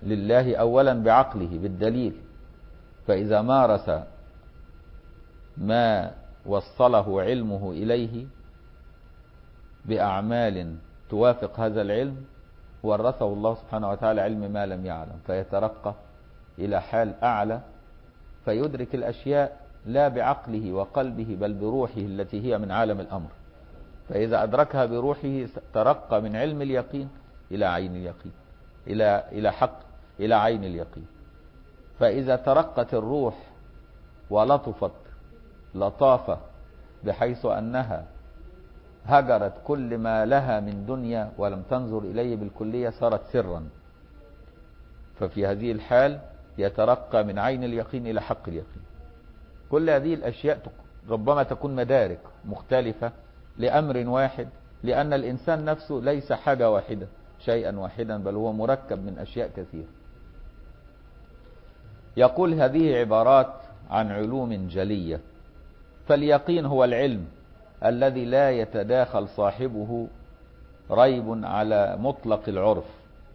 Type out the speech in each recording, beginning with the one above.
لله أولا بعقله بالدليل فإذا مارس ما وصله علمه إليه بأعمال توافق هذا العلم ورثه الله سبحانه وتعالى علم ما لم يعلم فيترقى إلى حال أعلى فيدرك الأشياء لا بعقله وقلبه بل بروحه التي هي من عالم الأمر فإذا أدركها بروحه ترقى من علم اليقين إلى عين اليقين إلى إلى حق إلى عين اليقين فإذا ترقت الروح ولطفت لطافة بحيث أنها هجرت كل ما لها من دنيا ولم تنظر إليه بالكلية صارت سرا ففي هذه الحال يترقى من عين اليقين إلى حق اليقين كل هذه الأشياء ربما تكون مدارك مختلفة لأمر واحد لأن الإنسان نفسه ليس حاجة واحدة شيئا واحدا بل هو مركب من أشياء كثيرة يقول هذه عبارات عن علوم جلية فاليقين هو العلم الذي لا يتداخل صاحبه ريب على مطلق العرف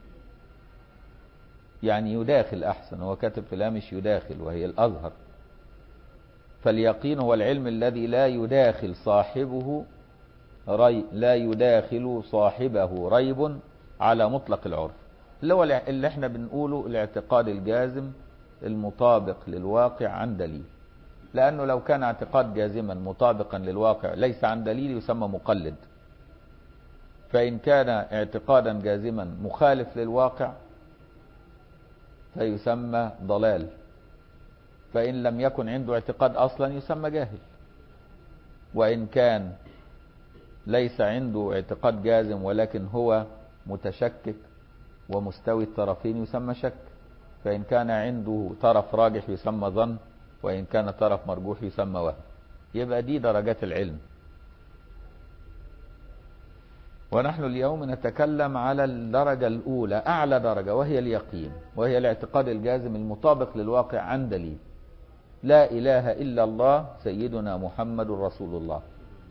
يعني يداخل أحسن هو كاتب في الهامش يداخل وهي الأظهر فاليقين هو العلم الذي لا يداخل صاحبه ري لا يداخل صاحبه ريب على مطلق العرف اللي هو اللي احنا بنقوله الاعتقاد الجازم المطابق للواقع عن دليل لأنه لو كان اعتقاد جازما مطابقا للواقع ليس عن دليل يسمى مقلد فإن كان اعتقادا جازما مخالف للواقع فيسمى ضلال فإن لم يكن عنده اعتقاد أصلا يسمى جاهل وإن كان ليس عنده اعتقاد جازم ولكن هو متشكك ومستوي الطرفين يسمى شك فإن كان عنده طرف راجح يسمى ظن وإن كان طرف مرجوح يسمى وهم يبقى دي درجات العلم ونحن اليوم نتكلم على الدرجة الأولى أعلى درجة وهي اليقين وهي الاعتقاد الجازم المطابق للواقع عن دليل لا إله إلا الله سيدنا محمد رسول الله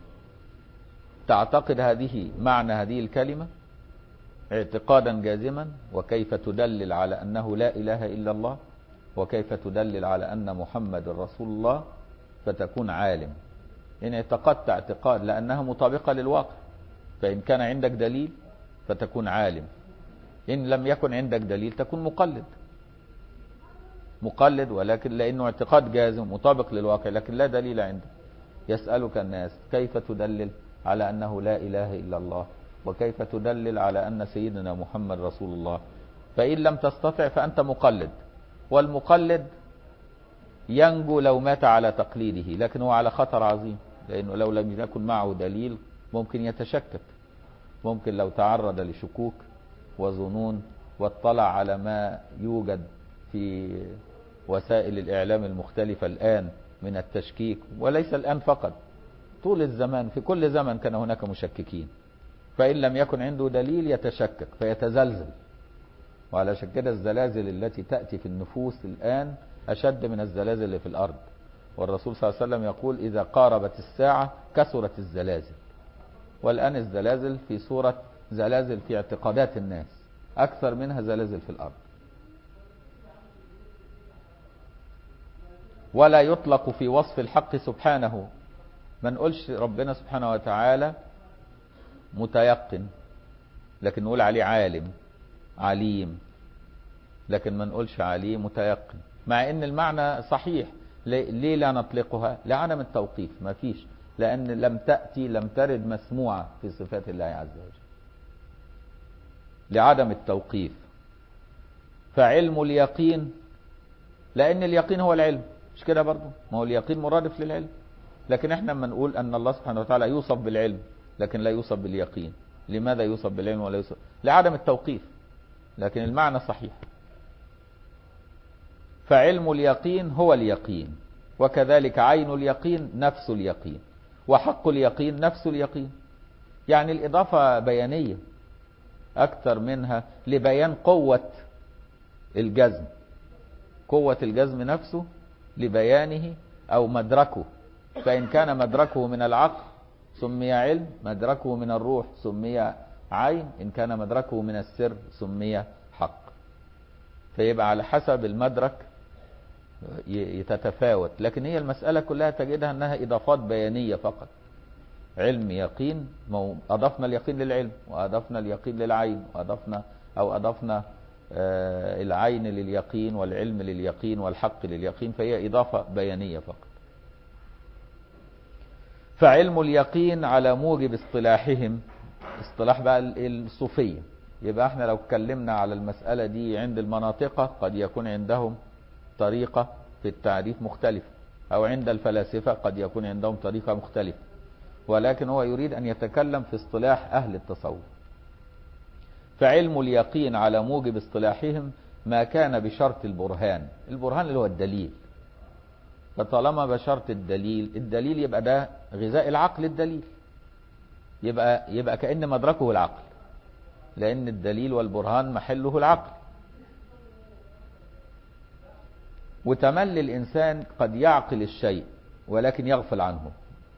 تعتقد هذه معنى هذه الكلمة اعتقادا جازما وكيف تدلل على أنه لا إله إلا الله وكيف تدلل على أن محمد رسول الله فتكون عالم إن اعتقدت اعتقاد لأنها مطابقة للواقع فإن كان عندك دليل فتكون عالم إن لم يكن عندك دليل تكون مقلد مقلد ولكن لأنه اعتقاد جازم مطابق للواقع لكن لا دليل عندك يسألك الناس كيف تدلل على أنه لا إله إلا الله وكيف تدلل على أن سيدنا محمد رسول الله فإن لم تستطع فأنت مقلد والمقلد ينجو لو مات على تقليده لكن هو على خطر عظيم لأنه لو لم يكن معه دليل ممكن يتشكك ممكن لو تعرض لشكوك وظنون واطلع على ما يوجد في وسائل الإعلام المختلفة الآن من التشكيك وليس الآن فقط طول الزمان في كل زمن كان هناك مشككين فإن لم يكن عنده دليل يتشكك فيتزلزل وعلشان كده الزلازل التي تأتي في النفوس الآن أشد من الزلازل اللي في الأرض والرسول صلى الله عليه وسلم يقول إذا قاربت الساعة كثرت الزلازل والآن الزلازل في صورة زلازل في اعتقادات الناس أكثر منها زلازل في الأرض ولا يطلق في وصف الحق سبحانه ما نقولش ربنا سبحانه وتعالى متيقن لكن نقول عليه عالم عليم لكن ما نقولش عليه متيقن مع ان المعنى صحيح ليه لا نطلقها لعدم التوقيف ما فيش لان لم تأتي لم ترد مسموعة في صفات الله عز وجل لعدم التوقيف فعلم اليقين لان اليقين هو العلم مش كده برضه ما هو اليقين مرادف للعلم لكن احنا لما نقول ان الله سبحانه وتعالى يوصف بالعلم لكن لا يوصف باليقين لماذا يوصف بالعلم ولا يوصف لعدم التوقيف لكن المعنى صحيح فعلم اليقين هو اليقين وكذلك عين اليقين نفس اليقين وحق اليقين نفس اليقين يعني الإضافة بيانية أكثر منها لبيان قوة الجزم قوة الجزم نفسه لبيانه أو مدركه فإن كان مدركه من العقل سمي علم مدركه من الروح سمي عين إن كان مدركه من السر سمي حق فيبقى على حسب المدرك تتفاوت لكن هي المسألة كلها تجدها أنها إضافات بيانية فقط علم يقين أضفنا اليقين للعلم وأضفنا اليقين للعين وأضفنا أو أضفنا العين لليقين والعلم لليقين والحق لليقين فهي إضافة بيانية فقط فعلم اليقين على موجب اصطلاحهم اصطلاح بقى الصوفية يبقى احنا لو اتكلمنا على المسألة دي عند المناطقة قد يكون عندهم طريقة في التعريف مختلفة او عند الفلاسفة قد يكون عندهم طريقة مختلفة ولكن هو يريد ان يتكلم في اصطلاح اهل التصوف فعلم اليقين على موجب اصطلاحهم ما كان بشرط البرهان البرهان اللي هو الدليل فطالما بشرط الدليل الدليل يبقى ده غذاء العقل الدليل يبقى يبقى كأن مدركه العقل لأن الدليل والبرهان محله العقل وتملي الإنسان قد يعقل الشيء ولكن يغفل عنه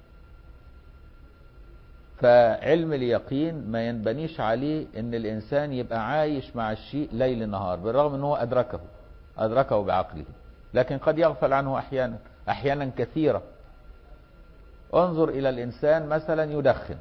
فعلم اليقين ما ينبنيش عليه ان الانسان يبقى عايش مع الشيء ليل نهار بالرغم ان هو ادركه ادركه بعقله لكن قد يغفل عنه احيانا احيانا كثيرة انظر الى الانسان مثلا يدخن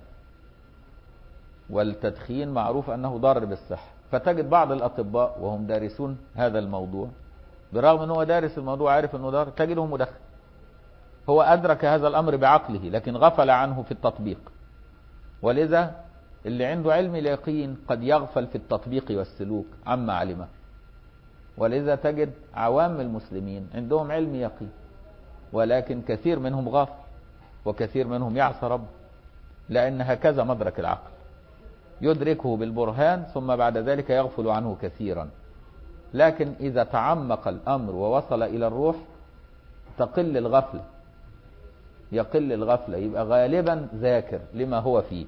والتدخين معروف انه ضار بالصحة فتجد بعض الاطباء وهم دارسون هذا الموضوع برغم ان هو دارس الموضوع عارف انه ضار تجده مدخن هو ادرك هذا الامر بعقله لكن غفل عنه في التطبيق ولذا اللي عنده علم اليقين قد يغفل في التطبيق والسلوك عما علمه ولذا تجد عوام المسلمين عندهم علم يقين ولكن كثير منهم غافل وكثير منهم يعصى رب لأن هكذا مدرك العقل يدركه بالبرهان ثم بعد ذلك يغفل عنه كثيرا لكن إذا تعمق الأمر ووصل إلى الروح تقل الغفلة يقل الغفلة يبقى غالبا ذاكر لما هو فيه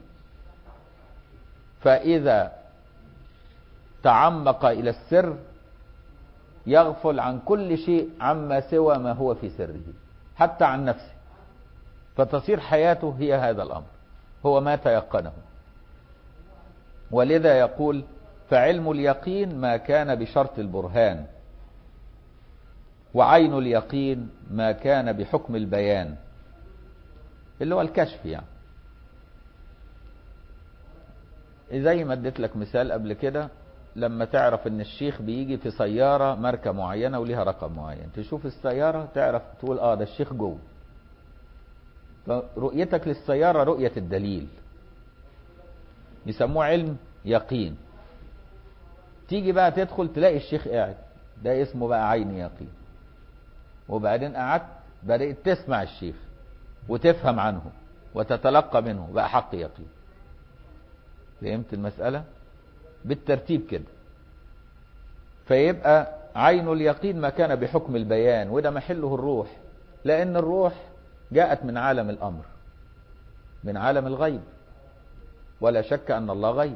فإذا تعمق إلى السر يغفل عن كل شيء عما سوى ما هو في سره حتى عن نفسه فتصير حياته هي هذا الأمر هو ما تيقنه ولذا يقول فعلم اليقين ما كان بشرط البرهان وعين اليقين ما كان بحكم البيان اللي هو الكشف يعني زي ما اديت لك مثال قبل كده لما تعرف ان الشيخ بيجي في سيارة ماركة معينة وليها رقم معين تشوف السيارة تعرف تقول اه ده الشيخ جوه فرؤيتك للسيارة رؤية الدليل يسموه علم يقين تيجي بقى تدخل تلاقي الشيخ قاعد ده اسمه بقى عين يقين وبعدين قعدت بدأت تسمع الشيخ وتفهم عنه وتتلقى منه بقى حق يقين فهمت المسألة بالترتيب كده فيبقى عين اليقين ما كان بحكم البيان وده محله الروح لأن الروح جاءت من عالم الأمر من عالم الغيب ولا شك أن الله غيب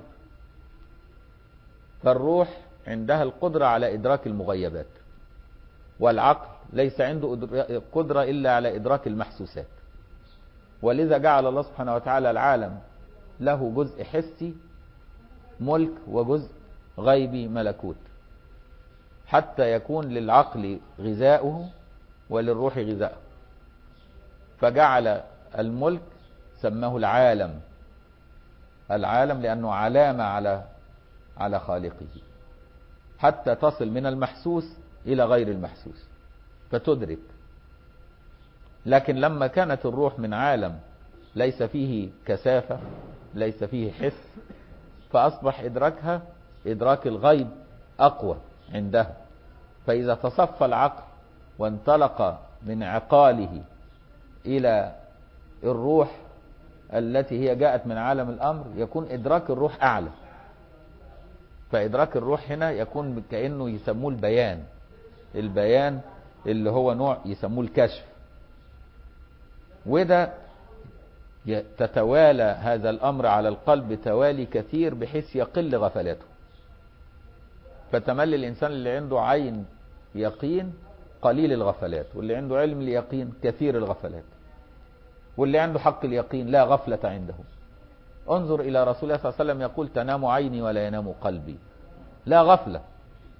فالروح عندها القدرة على إدراك المغيبات والعقل ليس عنده قدرة إلا على إدراك المحسوسات ولذا جعل الله سبحانه وتعالى العالم له جزء حسي ملك وجزء غيبي ملكوت حتى يكون للعقل غذاؤه وللروح غذاؤه فجعل الملك سماه العالم العالم لأنه علامة على على خالقه حتى تصل من المحسوس إلى غير المحسوس فتدرك لكن لما كانت الروح من عالم ليس فيه كثافة ليس فيه حس فأصبح إدراكها إدراك الغيب أقوى عندها فإذا تصفى العقل وانطلق من عقاله إلى الروح التي هي جاءت من عالم الأمر يكون إدراك الروح أعلى فإدراك الروح هنا يكون كأنه يسموه البيان البيان اللي هو نوع يسموه الكشف وده تتوالى هذا الأمر على القلب توالي كثير بحيث يقل غفلاته فتملي الإنسان اللي عنده عين يقين قليل الغفلات واللي عنده علم اليقين كثير الغفلات واللي عنده حق اليقين لا غفلة عنده انظر إلى رسول الله صلى الله عليه وسلم يقول تنام عيني ولا ينام قلبي لا غفلة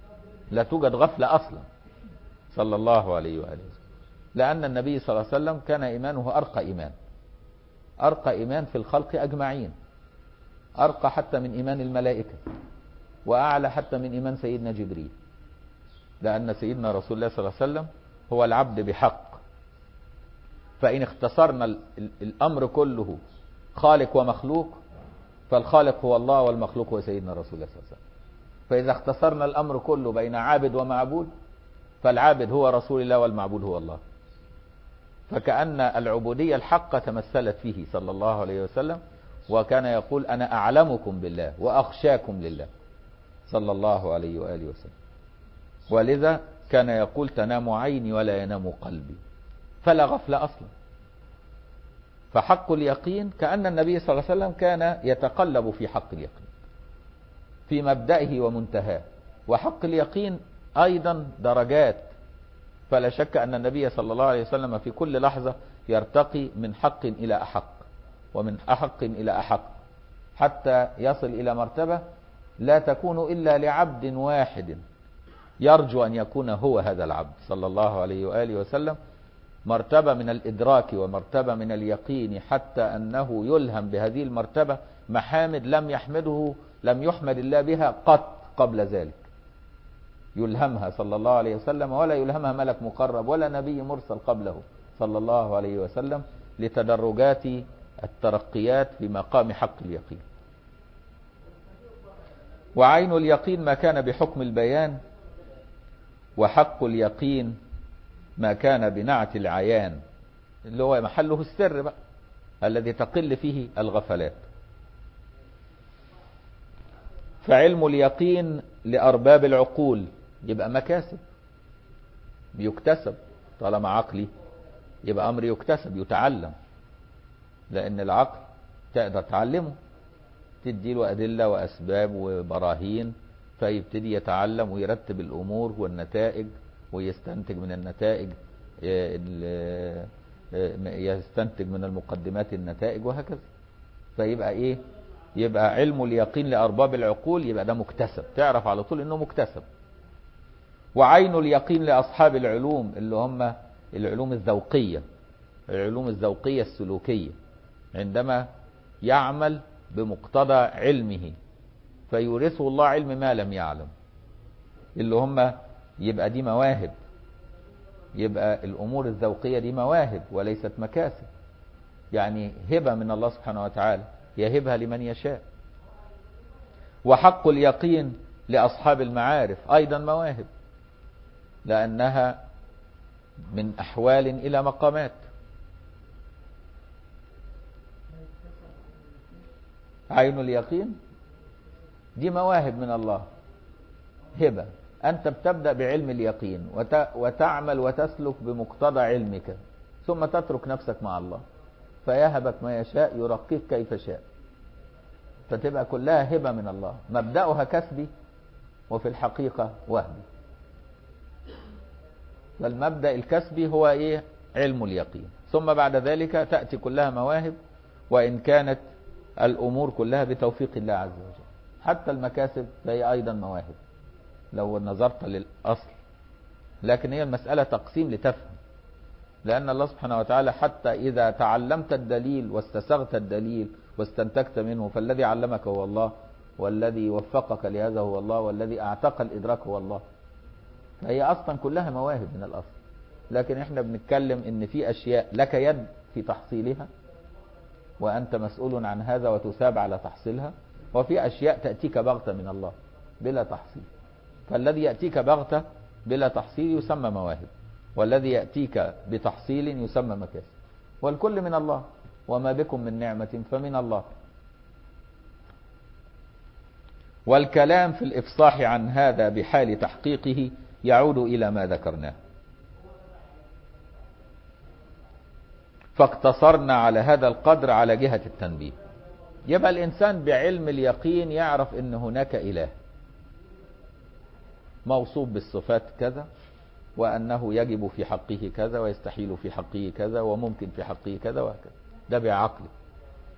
لا توجد غفلة أصلا صلى الله عليه وآله وسلم لأن النبي صلى الله عليه وسلم كان إيمانه أرقى إيمان أرقى إيمان في الخلق أجمعين أرقى حتى من إيمان الملائكة وأعلى حتى من إيمان سيدنا جبريل لأن سيدنا رسول الله صلى الله عليه وسلم هو العبد بحق فإن اختصرنا ال- ال- الأمر كله خالق ومخلوق فالخالق هو الله والمخلوق هو سيدنا رسول الله صلى الله عليه وسلم فإذا اختصرنا الأمر كله بين عابد ومعبود فالعابد هو رسول الله والمعبود هو الله فكأن العبودية الحقة تمثلت فيه صلى الله عليه وسلم وكان يقول أنا أعلمكم بالله وأخشاكم لله صلى الله عليه وآله وسلم ولذا كان يقول تنام عيني ولا ينام قلبي فلا غفلة أصلا فحق اليقين كأن النبي صلى الله عليه وسلم كان يتقلب في حق اليقين في مبدئه ومنتهاه وحق اليقين أيضا درجات فلا شك أن النبي صلى الله عليه وسلم في كل لحظة يرتقي من حق إلى أحق ومن أحق إلى أحق حتى يصل إلى مرتبة لا تكون إلا لعبد واحد يرجو أن يكون هو هذا العبد صلى الله عليه وآله وسلم مرتبة من الإدراك ومرتبة من اليقين حتى أنه يلهم بهذه المرتبة محامد لم يحمده لم يحمد الله بها قط قبل ذلك يلهمها صلى الله عليه وسلم ولا يلهمها ملك مقرب ولا نبي مرسل قبله صلى الله عليه وسلم لتدرجات الترقيات في مقام حق اليقين وعين اليقين ما كان بحكم البيان وحق اليقين ما كان بنعت العيان اللي هو محله السر بقى الذي تقل فيه الغفلات فعلم اليقين لأرباب العقول يبقى مكاسب بيكتسب طالما عقلي يبقى أمر يكتسب يتعلم لأن العقل تقدر تعلمه تديله أدلة وأسباب وبراهين فيبتدي يتعلم ويرتب الأمور والنتائج ويستنتج من النتائج يستنتج من المقدمات النتائج وهكذا فيبقى ايه يبقى علم اليقين لأرباب العقول يبقى ده مكتسب تعرف على طول انه مكتسب وعين اليقين لأصحاب العلوم اللي هم العلوم الذوقية العلوم الذوقية السلوكية عندما يعمل بمقتضى علمه فيورثه الله علم ما لم يعلم اللي هم يبقى دي مواهب يبقى الأمور الذوقية دي مواهب وليست مكاسب يعني هبة من الله سبحانه وتعالى يهبها لمن يشاء وحق اليقين لأصحاب المعارف أيضا مواهب لأنها من أحوال إلى مقامات عين اليقين دي مواهب من الله هبة أنت بتبدأ بعلم اليقين وت... وتعمل وتسلك بمقتضى علمك ثم تترك نفسك مع الله فيهبك ما يشاء يرقيك كيف شاء فتبقى كلها هبة من الله مبدأها كسبي وفي الحقيقة وهبي فالمبدأ الكسبي هو إيه علم اليقين ثم بعد ذلك تأتي كلها مواهب وإن كانت الأمور كلها بتوفيق الله عز وجل حتى المكاسب فهي أيضا مواهب لو نظرت للأصل لكن هي المسألة تقسيم لتفهم لأن الله سبحانه وتعالى حتى إذا تعلمت الدليل واستسغت الدليل واستنتجت منه فالذي علمك هو الله والذي وفقك لهذا هو الله والذي أعتق الإدراك هو الله فهي أصلا كلها مواهب من الأصل لكن احنا بنتكلم ان في أشياء لك يد في تحصيلها وأنت مسؤول عن هذا وتثاب على تحصيلها وفي أشياء تأتيك بغتة من الله بلا تحصيل فالذي يأتيك بغتة بلا تحصيل يسمى مواهب والذي يأتيك بتحصيل يسمى مكاسب والكل من الله وما بكم من نعمة فمن الله والكلام في الإفصاح عن هذا بحال تحقيقه يعود إلى ما ذكرناه فاقتصرنا على هذا القدر على جهة التنبيه يبقى الإنسان بعلم اليقين يعرف أن هناك إله موصوف بالصفات كذا وأنه يجب في حقه كذا ويستحيل في حقه كذا وممكن في حقه كذا وهكذا ده بعقله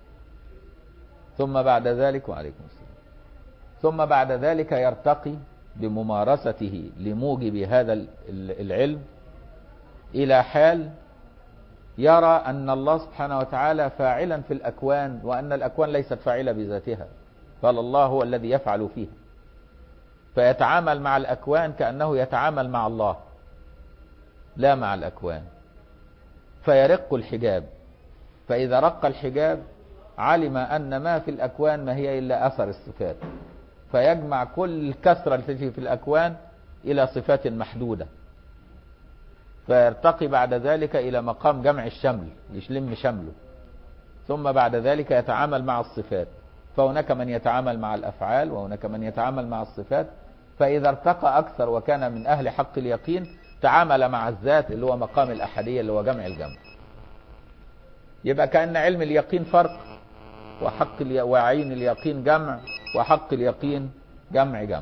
ثم بعد ذلك وعليكم السلام ثم بعد ذلك يرتقي بممارسته لموجب هذا ال- ال- العلم إلى حال يرى أن الله سبحانه وتعالى فاعلا في الأكوان وأن الأكوان ليست فاعلة بذاتها بل الله هو الذي يفعل فيها فيتعامل مع الأكوان كأنه يتعامل مع الله لا مع الأكوان فيرق الحجاب فإذا رق الحجاب علم أن ما في الأكوان ما هي إلا أثر الصفات فيجمع كل الكثرة التي في الأكوان إلى صفات محدودة فيرتقي بعد ذلك إلى مقام جمع الشمل يشلم شمله ثم بعد ذلك يتعامل مع الصفات فهناك من يتعامل مع الأفعال وهناك من يتعامل مع الصفات فإذا ارتقى أكثر وكان من أهل حق اليقين تعامل مع الذات اللي هو مقام الأحدية اللي هو جمع الجمع يبقى كأن علم اليقين فرق وحق الي... وعين اليقين جمع وحق اليقين جمع جمع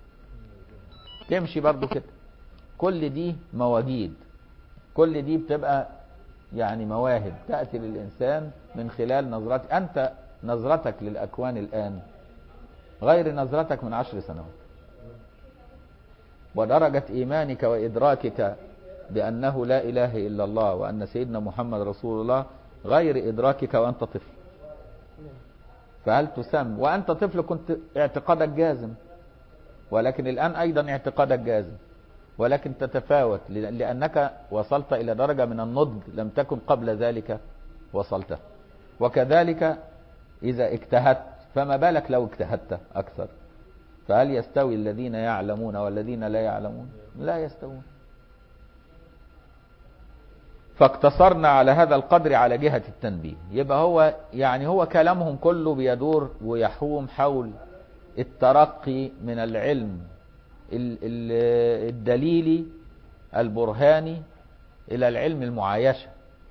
تمشي برضو كده كل دي مواجيد كل دي بتبقى يعني مواهب تأتي للإنسان من خلال نظرات أنت نظرتك للأكوان الآن غير نظرتك من عشر سنوات ودرجة إيمانك وإدراكك بأنه لا إله إلا الله وأن سيدنا محمد رسول الله غير إدراكك وأنت طفل فهل تسم وأنت طفل كنت اعتقادك جازم ولكن الآن أيضا اعتقادك جازم ولكن تتفاوت لأنك وصلت إلى درجة من النضج لم تكن قبل ذلك وصلته وكذلك إذا اجتهدت فما بالك لو اجتهدت أكثر فهل يستوي الذين يعلمون والذين لا يعلمون لا يستوون فاقتصرنا على هذا القدر على جهة التنبيه يبقى هو يعني هو كلامهم كله بيدور ويحوم حول الترقي من العلم الدليلي البرهاني إلى العلم المعايشة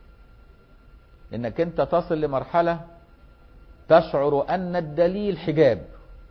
إنك أنت تصل لمرحلة تشعر أن الدليل حجاب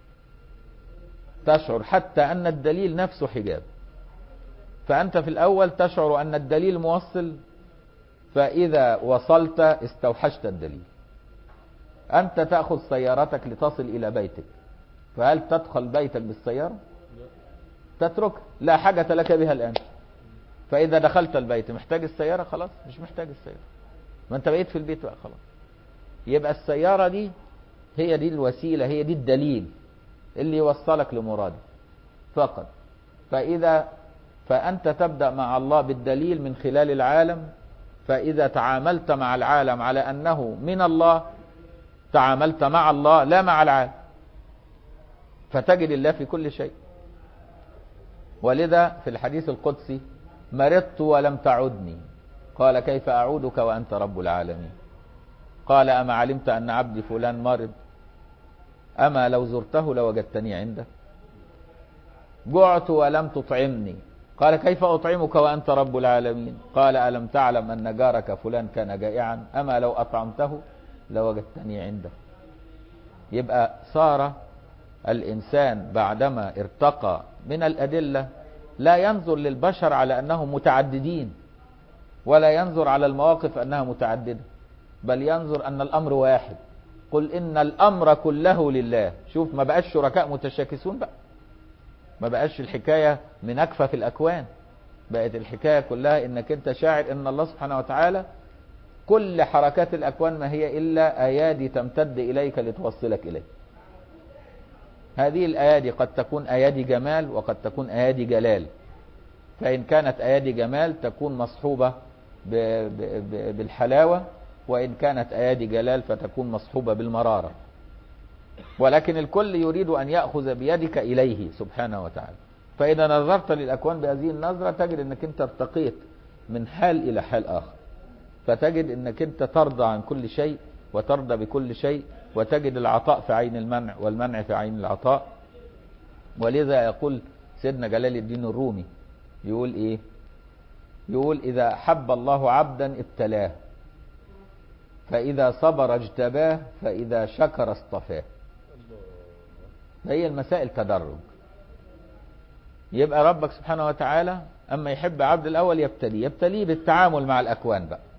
تشعر حتى أن الدليل نفسه حجاب فأنت في الأول تشعر أن الدليل موصل فإذا وصلت استوحشت الدليل أنت تأخذ سيارتك لتصل إلى بيتك فهل تدخل بيتك بالسيارة تتركها لا حاجة لك بها الآن فإذا دخلت البيت محتاج السيارة خلاص مش محتاج السيارة ما أنت بقيت في البيت بقى خلاص يبقى السيارة دي هي دي الوسيلة هي دي الدليل اللي يوصلك لمرادك فقط فإذا فأنت تبدأ مع الله بالدليل من خلال العالم فإذا تعاملت مع العالم على أنه من الله تعاملت مع الله لا مع العالم فتجد الله في كل شيء ولذا في الحديث القدسي مرضت ولم تعدني قال كيف أعودك وأنت رب العالمين قال أما علمت أن عبدي فلان مرض أما لو زرته لوجدتني عنده جعت ولم تطعمني قال كيف أطعمك وأنت رب العالمين قال ألم تعلم أن جارك فلان كان جائعا أما لو أطعمته لوجدتني عنده يبقى صار الإنسان بعدما ارتقى من الأدلة لا ينظر للبشر على أنهم متعددين ولا ينظر على المواقف أنها متعددة بل ينظر أن الأمر واحد قل إن الأمر كله لله شوف ما بقاش شركاء متشاكسون بقى ما بقاش الحكاية من أكفى في الأكوان بقت الحكاية كلها إنك أنت شاعر إن الله سبحانه وتعالى كل حركات الأكوان ما هي إلا أيادي تمتد إليك لتوصلك إليه هذه الأيادي قد تكون أيادي جمال وقد تكون أيادي جلال فإن كانت أيادي جمال تكون مصحوبة بالحلاوة وإن كانت أيادي جلال فتكون مصحوبة بالمرارة ولكن الكل يريد أن يأخذ بيدك إليه سبحانه وتعالى فإذا نظرت للأكوان بهذه النظرة تجد أنك أنت ارتقيت من حال إلى حال آخر فتجد أنك أنت ترضى عن كل شيء وترضى بكل شيء وتجد العطاء في عين المنع والمنع في عين العطاء ولذا يقول سيدنا جلال الدين الرومي يقول ايه يقول اذا حب الله عبدا ابتلاه فاذا صبر اجتباه فاذا شكر اصطفاه هي المسائل تدرج يبقى ربك سبحانه وتعالى اما يحب عبد الاول يبتليه يبتليه بالتعامل مع الاكوان بقى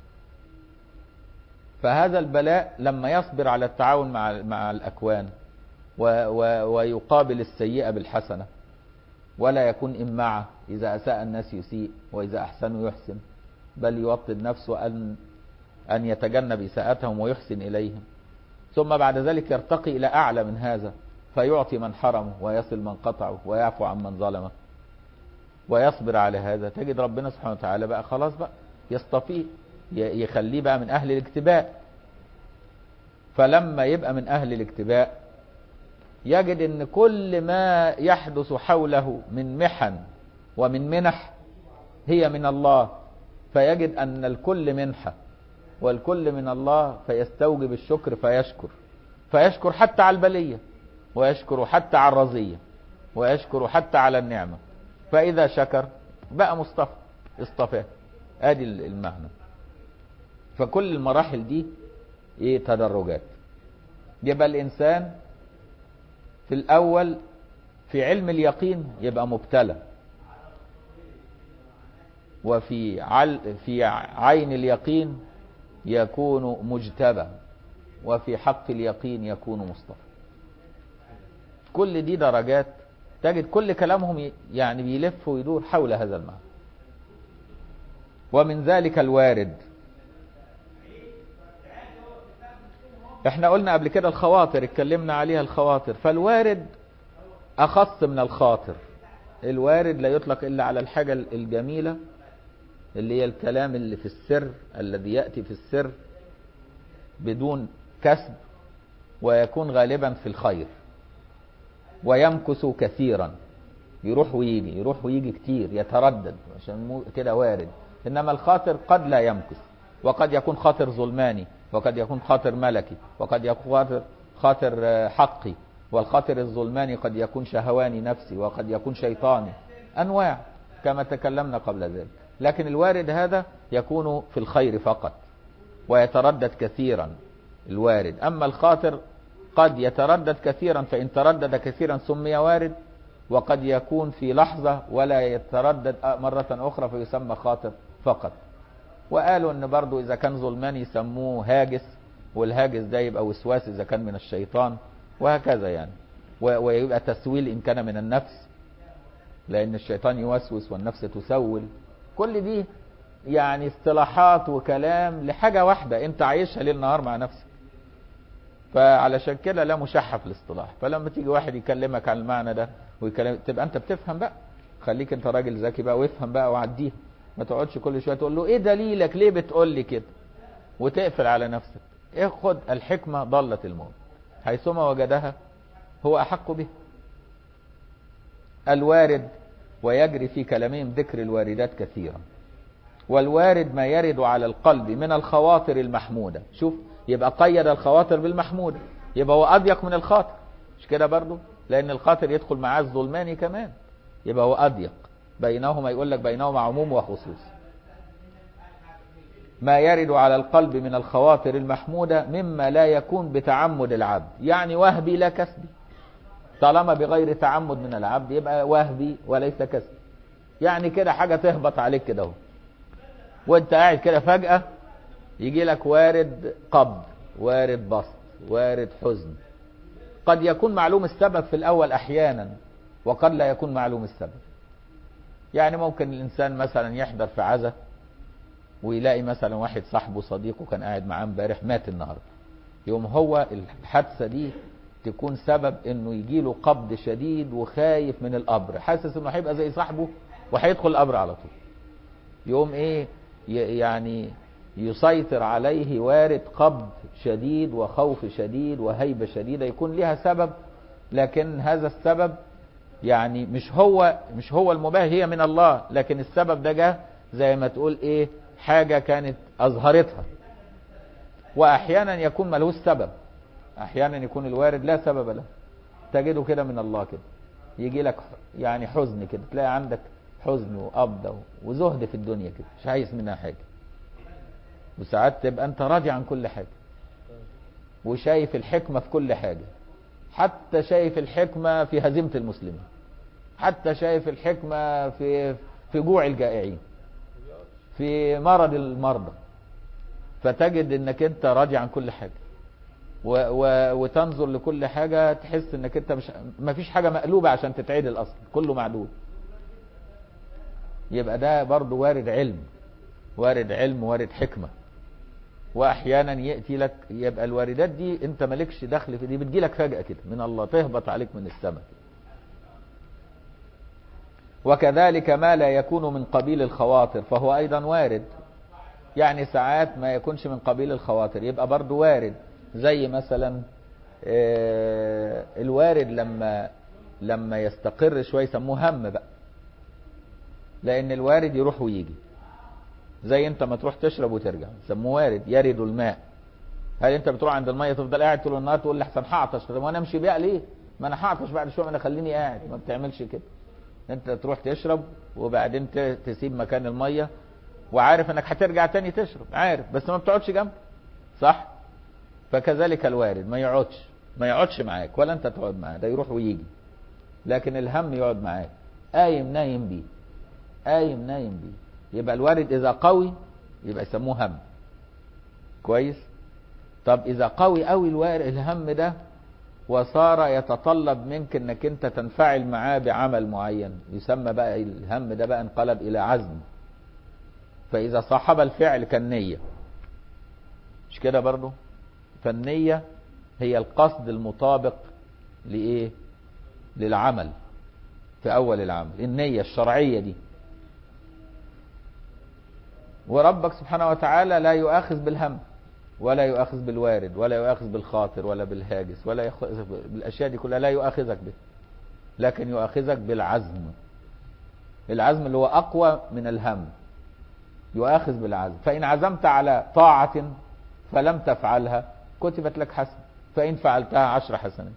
فهذا البلاء لما يصبر على التعاون مع مع الأكوان و و ويقابل السيئة بالحسنة ولا يكون إمعة إذا أساء الناس يسيء وإذا أحسنوا يحسن بل يوطد نفسه أن أن يتجنب إساءتهم ويحسن إليهم ثم بعد ذلك يرتقي إلى أعلى من هذا فيعطي من حرمه ويصل من قطعه ويعفو عن من ظلمه ويصبر على هذا تجد ربنا سبحانه وتعالى بقى خلاص بقى يصطفيه يخليه بقى من أهل الاكتباء فلما يبقى من أهل الاكتباء يجد ان كل ما يحدث حوله من محن ومن منح هي من الله فيجد ان الكل منحة والكل من الله فيستوجب الشكر فيشكر فيشكر حتى على البلية ويشكر حتى على الرزية ويشكر حتى على النعمة فإذا شكر بقى مصطفى اصطفاه ادي المعنى فكل المراحل دي ايه تدرجات يبقى الانسان في الاول في علم اليقين يبقى مبتلى وفي عل في عين اليقين يكون مجتبى وفي حق اليقين يكون مصطفى كل دي درجات تجد كل كلامهم يعني بيلف ويدور حول هذا المعنى ومن ذلك الوارد احنا قلنا قبل كده الخواطر اتكلمنا عليها الخواطر فالوارد اخص من الخاطر الوارد لا يطلق الا على الحاجة الجميلة اللي هي الكلام اللي في السر الذي يأتي في السر بدون كسب ويكون غالبا في الخير ويمكث كثيرا يروح ويجي يروح ويجي كتير يتردد عشان كده وارد انما الخاطر قد لا يمكث وقد يكون خاطر ظلماني وقد يكون خاطر ملكي وقد يكون خاطر خاطر حقي والخاطر الظلماني قد يكون شهواني نفسي وقد يكون شيطاني انواع كما تكلمنا قبل ذلك لكن الوارد هذا يكون في الخير فقط ويتردد كثيرا الوارد اما الخاطر قد يتردد كثيرا فان تردد كثيرا سمي وارد وقد يكون في لحظة ولا يتردد مرة أخرى فيسمى خاطر فقط وقالوا ان برضو اذا كان ظلمان يسموه هاجس والهاجس ده يبقى وسواس اذا كان من الشيطان وهكذا يعني ويبقى تسويل ان كان من النفس لان الشيطان يوسوس والنفس تسول كل دي يعني اصطلاحات وكلام لحاجة واحدة انت عايشها ليل نهار مع نفسك فعلشان كده لا مشحة في الاصطلاح فلما تيجي واحد يكلمك عن المعنى ده ويكلم تبقى انت بتفهم بقى خليك انت راجل ذكي بقى وافهم بقى وعديها ما تقعدش كل شويه تقول له ايه دليلك ليه بتقول لي كده وتقفل على نفسك اخد الحكمه ضلت الموت حيثما وجدها هو احق به الوارد ويجري في كلامهم ذكر الواردات كثيرا والوارد ما يرد على القلب من الخواطر المحموده شوف يبقى قيد الخواطر بالمحموده يبقى هو اضيق من الخاطر مش كده برضو لان الخاطر يدخل معاه الظلماني كمان يبقى هو اضيق بينهما يقول لك بينهما عموم وخصوص ما يرد على القلب من الخواطر المحمودة مما لا يكون بتعمد العبد يعني وهبي لا كسبي طالما بغير تعمد من العبد يبقى وهبي وليس كسبي يعني كده حاجة تهبط عليك كده اهو وانت قاعد كده فجأة يجي لك وارد قبض وارد بسط وارد حزن قد يكون معلوم السبب في الأول أحيانا وقد لا يكون معلوم السبب يعني ممكن الإنسان مثلا يحضر في عزة ويلاقي مثلا واحد صاحبه صديقه كان قاعد معاه امبارح مات النهارده يوم هو الحادثة دي تكون سبب انه يجي له قبض شديد وخايف من القبر حاسس انه هيبقى زي صاحبه وهيدخل القبر على طول يوم ايه يعني يسيطر عليه وارد قبض شديد وخوف شديد وهيبة شديدة يكون لها سبب لكن هذا السبب يعني مش هو مش هو المباح هي من الله لكن السبب ده جه زي ما تقول ايه حاجة كانت اظهرتها واحيانا يكون ملهوش سبب احيانا يكون الوارد لا سبب له تجده كده من الله كده يجي لك يعني حزن كده تلاقي عندك حزن وقبضة وزهد في الدنيا كده مش عايز منها حاجة وساعات تبقى انت راضي عن كل حاجة وشايف الحكمة في كل حاجة حتى شايف الحكمة في هزيمة المسلمين حتى شايف الحكمة في في جوع الجائعين في مرض المرضى فتجد انك انت راضي عن كل حاجة و و وتنظر لكل حاجة تحس انك انت مش ما فيش حاجة مقلوبة عشان تتعدل اصلا كله معدول يبقى ده برضو وارد علم وارد علم وارد حكمة واحيانا يأتي لك يبقى الواردات دي انت مالكش دخل في دي بتجيلك فجأة كده من الله تهبط عليك من السماء وكذلك ما لا يكون من قبيل الخواطر فهو ايضا وارد يعني ساعات ما يكونش من قبيل الخواطر يبقى برضو وارد زي مثلا آه، الوارد لما لما يستقر شويه يسموه هم بقى لان الوارد يروح ويجي زي انت ما تروح تشرب وترجع يسموه وارد يرد الماء هل انت بتروح عند الميه تفضل قاعد طول النهار تقول لحسن هعطش طب وانا امشي بيها ليه ما انا هعطش بعد شويه ما انا خليني قاعد ما بتعملش كده انت تروح تشرب وبعدين ت- تسيب مكان الميه وعارف انك هترجع تاني تشرب عارف بس ما بتقعدش جنبه صح فكذلك الوارد ما يقعدش ما يقعدش معاك ولا انت تقعد معاه ده يروح ويجي لكن الهم يقعد معاك قايم نايم بيه قايم نايم بيه يبقى الوارد اذا قوي يبقى يسموه هم كويس طب اذا قوي قوي الوارد الهم ده وصار يتطلب منك انك انت تنفعل معاه بعمل معين يسمى بقى الهم ده بقى انقلب الى عزم فاذا صاحب الفعل كالنية مش كده برضو فالنية هي القصد المطابق لايه للعمل في اول العمل النية الشرعية دي وربك سبحانه وتعالى لا يؤاخذ بالهم ولا يؤاخذ بالوارد ولا يؤاخذ بالخاطر ولا بالهاجس ولا يؤاخذ بالاشياء دي كلها لا يؤاخذك به لكن يؤاخذك بالعزم العزم اللي هو اقوى من الهم يؤاخذ بالعزم فان عزمت على طاعة فلم تفعلها كتبت لك حسنة فان فعلتها عشر حسنات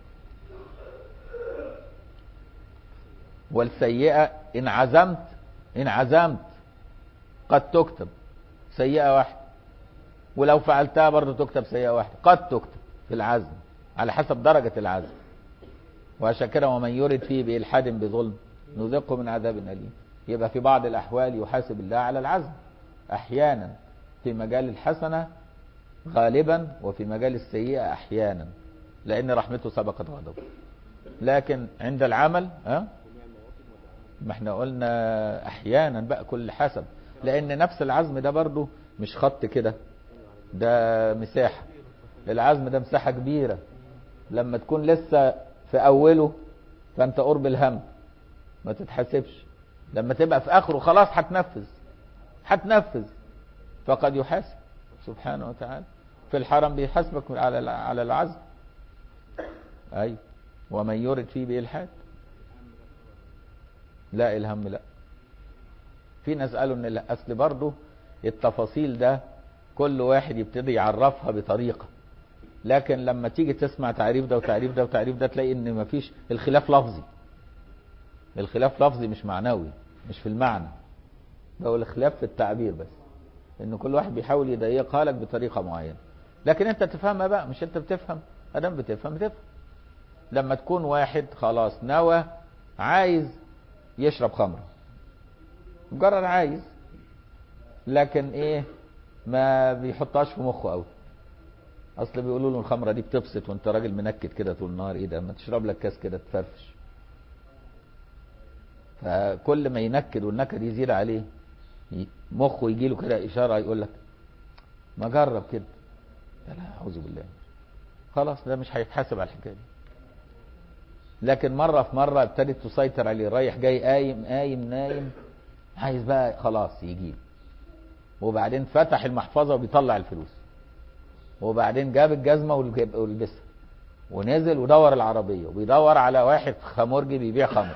والسيئة ان عزمت ان عزمت قد تكتب سيئة واحدة ولو فعلتها برضه تكتب سيئة واحدة قد تكتب في العزم على حسب درجة العزم وعشان كده ومن يرد فيه بإلحاد بظلم نذقه من عذاب أليم يبقى في بعض الأحوال يحاسب الله على العزم أحيانا في مجال الحسنة غالبا وفي مجال السيئة أحيانا لأن رحمته سبقت غضبه لكن عند العمل ها ما احنا قلنا أحيانا بقى كل حسب لأن نفس العزم ده برضه مش خط كده ده مساحة العزم ده مساحة كبيرة لما تكون لسه في أوله فأنت قرب الهم ما تتحاسبش لما تبقى في آخره خلاص هتنفذ هتنفذ فقد يحاسب سبحانه وتعالى في الحرم بيحاسبك على على العزم أي ومن يرد فيه بإلحاد لا الهم لا في ناس قالوا ان الاصل برضه التفاصيل ده كل واحد يبتدي يعرفها بطريقة لكن لما تيجي تسمع تعريف ده وتعريف ده وتعريف ده تلاقي ان مفيش الخلاف لفظي الخلاف لفظي مش معنوي مش في المعنى ده هو الخلاف في التعبير بس ان كل واحد بيحاول يضيقها لك بطريقة معينة لكن انت تفهمها بقى مش انت بتفهم ادام بتفهم بتفهم لما تكون واحد خلاص نوى عايز يشرب خمر مجرد عايز لكن ايه ما بيحطهاش في مخه قوي اصل بيقولوا له الخمره دي بتبسط وانت راجل منكد كده طول النهار ايه ده ما تشرب لك كاس كده تفرفش فكل ما ينكد والنكد يزيد عليه مخه يجي له كده اشاره يقول لك ما جرب كده لا اعوذ بالله خلاص ده مش هيتحاسب على الحكايه دي لكن مره في مره ابتدت تسيطر عليه رايح جاي قايم قايم نايم عايز بقى خلاص يجيب وبعدين فتح المحفظه وبيطلع الفلوس وبعدين جاب الجزمه ولبسها ونزل ودور العربيه وبيدور على واحد خمرجي بيبيع خمر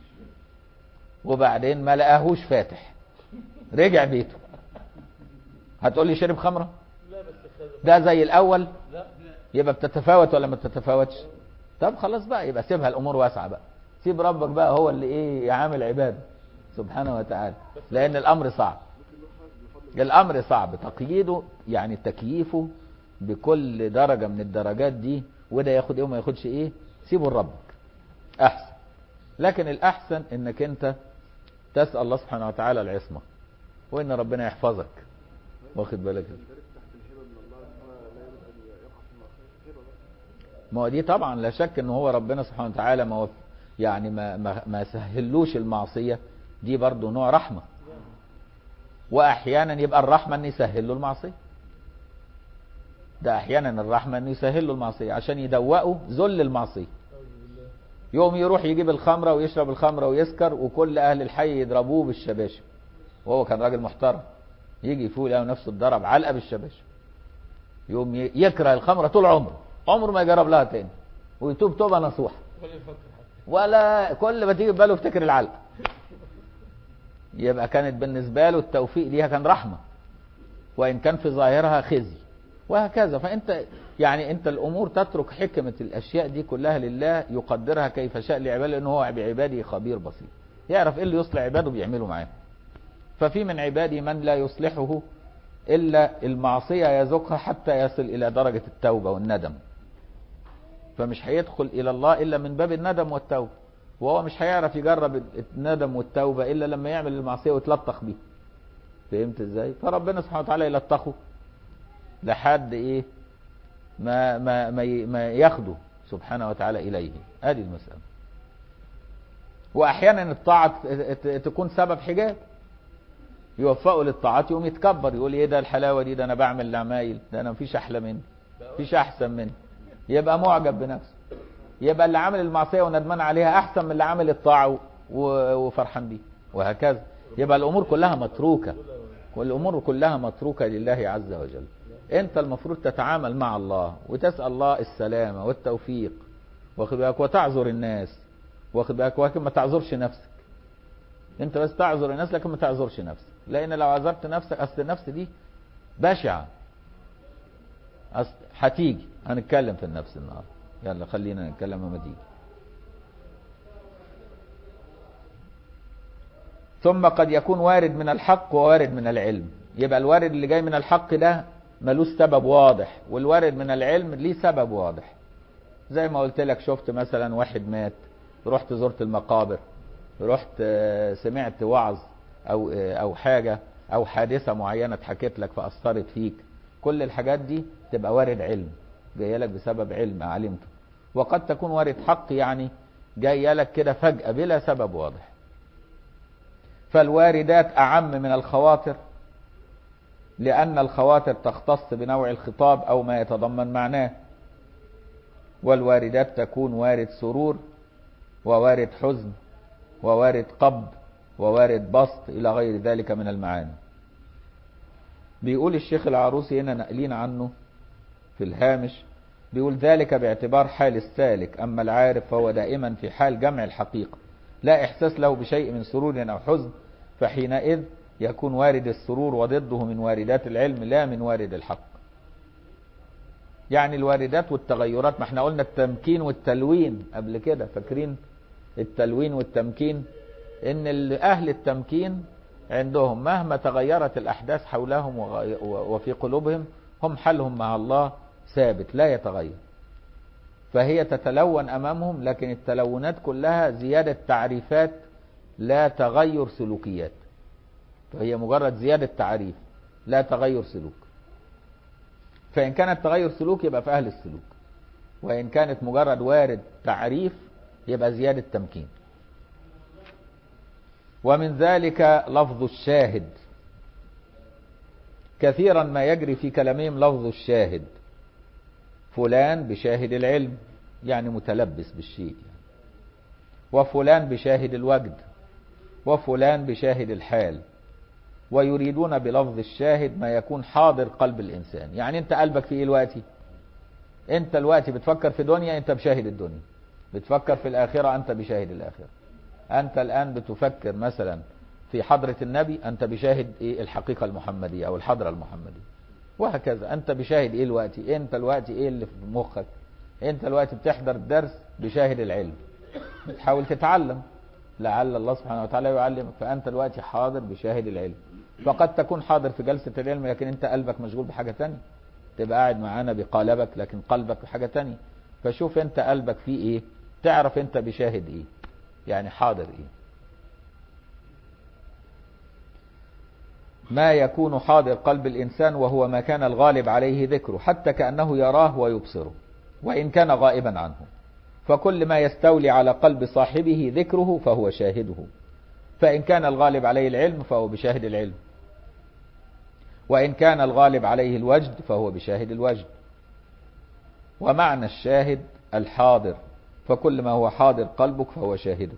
وبعدين ما لقاهوش فاتح رجع بيته هتقول لي شرب خمره ده زي الاول يبقى بتتفاوت ولا ما بتتفاوتش طب خلاص بقى يبقى سيبها الامور واسعه بقى سيب ربك بقى هو اللي ايه يعامل عباده سبحانه وتعالى لان الامر صعب الامر صعب تقييده يعني تكييفه بكل درجة من الدرجات دي وده ياخد ايه وما ياخدش ايه سيبه لربك احسن لكن الاحسن انك انت تسأل الله سبحانه وتعالى العصمة وان ربنا يحفظك واخد بالك ما هو دي طبعا لا شك ان هو ربنا سبحانه وتعالى ما يعني ما ما, ما سهلوش المعصية دي برضو نوع رحمة واحيانا يبقى الرحمه ان يسهل له المعصيه ده احيانا الرحمه ان يسهل له المعصيه عشان يدوقه ذل المعصيه يوم يروح يجيب الخمره ويشرب الخمره ويسكر وكل اهل الحي يضربوه بالشباشب وهو كان راجل محترم يجي يفوق يلاقي نفسه اتضرب علقه بالشباشب يوم ي- يكره الخمره طول عمره عمره ما يجرب لها تاني ويتوب توبه نصوحه ولا يفكر حتى ولا كل ما تيجي في باله يفتكر العلقه يبقى كانت بالنسبه له التوفيق ليها كان رحمه وان كان في ظاهرها خزي وهكذا فانت يعني انت الامور تترك حكمه الاشياء دي كلها لله يقدرها كيف شاء لعباده لانه هو بعباده خبير بصير يعرف ايه اللي يصلح عباده بيعمله معاه ففي من عباده من لا يصلحه الا المعصيه يذوقها حتى يصل الى درجه التوبه والندم فمش هيدخل الى الله الا من باب الندم والتوبه وهو مش هيعرف يجرب الندم والتوبه الا لما يعمل المعصيه ويتلطخ بيها فهمت ازاي فربنا سبحانه وتعالى يلطخه لحد ايه ما ما ما, ي- ما ياخده سبحانه وتعالى اليه ادي المساله واحيانا الطاعه ت- ت- تكون سبب حجاب يوفقه للطاعات يقوم يتكبر يقول ايه ده الحلاوه دي ده انا بعمل العمايل ده انا مفيش احلى مني مفيش احسن مني يبقى معجب بنفسه يبقى اللي عامل المعصيه وندمان عليها احسن من اللي عامل الطاعه و- وفرحان بيه وهكذا يبقى الامور كلها متروكه والامور كلها متروكه لله عز وجل انت المفروض تتعامل مع الله وتسال الله السلامه والتوفيق واخد بالك وتعذر الناس واخد بالك ولكن ما تعذرش نفسك انت بس تعذر الناس لكن ما تعذرش نفسك لان لو عذرت نفسك اصل النفس دي بشعه أصل هتيجي هنتكلم في النفس النهارده يلا خلينا نتكلم لما تيجي ثم قد يكون وارد من الحق ووارد من العلم يبقى الوارد اللي جاي من الحق ده ملوش سبب واضح والوارد من العلم ليه سبب واضح زي ما قلت لك شفت مثلا واحد مات رحت زرت المقابر رحت آه، سمعت وعظ او آه، او حاجه او حادثه معينه اتحكت لك فاثرت فيك كل الحاجات دي تبقى وارد علم جايه لك بسبب علم علمته وقد تكون وارد حق يعني جايه لك كده فجاه بلا سبب واضح فالواردات اعم من الخواطر لان الخواطر تختص بنوع الخطاب او ما يتضمن معناه والواردات تكون وارد سرور ووارد حزن ووارد قبض ووارد بسط إلى غير ذلك من المعاني بيقول الشيخ العروسي هنا نقلين عنه في الهامش بيقول ذلك باعتبار حال السالك أما العارف فهو دائما في حال جمع الحقيقة لا إحساس له بشيء من سرور أو حزن فحينئذ يكون وارد السرور وضده من واردات العلم لا من وارد الحق يعني الواردات والتغيرات ما احنا قلنا التمكين والتلوين قبل كده فاكرين التلوين والتمكين ان ال- اهل التمكين عندهم مهما تغيرت الاحداث حولهم وغي- و- وفي قلوبهم هم حالهم مع الله ثابت لا يتغير فهي تتلون امامهم لكن التلونات كلها زياده تعريفات لا تغير سلوكيات فهي مجرد زياده تعريف لا تغير سلوك فإن كانت تغير سلوك يبقى في أهل السلوك وإن كانت مجرد وارد تعريف يبقى زيادة تمكين ومن ذلك لفظ الشاهد كثيرا ما يجري في كلامهم لفظ الشاهد فلان بشاهد العلم يعني متلبس بالشيء يعني. وفلان بشاهد الوجد وفلان بشاهد الحال ويريدون بلفظ الشاهد ما يكون حاضر قلب الإنسان يعني أنت قلبك في إيه دلوقتي أنت دلوقتي بتفكر في دنيا أنت بشاهد الدنيا بتفكر في الآخرة أنت بشاهد الآخرة أنت الآن بتفكر مثلا في حضرة النبي أنت بشاهد إيه الحقيقة المحمدية أو الحضرة المحمدية وهكذا أنت بشاهد إيه دلوقتي أنت دلوقتي إيه اللي في مخك أنت دلوقتي بتحضر الدرس بشاهد العلم بتحاول تتعلم لعل الله سبحانه وتعالى يعلمك فأنت دلوقتي حاضر بشاهد العلم فقد تكون حاضر في جلسة العلم لكن أنت قلبك مشغول بحاجة تانية تبقى قاعد معانا بقالبك لكن قلبك بحاجة تانية فشوف أنت قلبك فيه إيه تعرف أنت بشاهد إيه يعني حاضر إيه ما يكون حاضر قلب الإنسان وهو ما كان الغالب عليه ذكره حتى كأنه يراه ويبصره وإن كان غائبا عنه فكل ما يستولي على قلب صاحبه ذكره فهو شاهده فإن كان الغالب عليه العلم فهو بشاهد العلم وإن كان الغالب عليه الوجد فهو بشاهد الوجد ومعنى الشاهد الحاضر فكل ما هو حاضر قلبك فهو شاهدك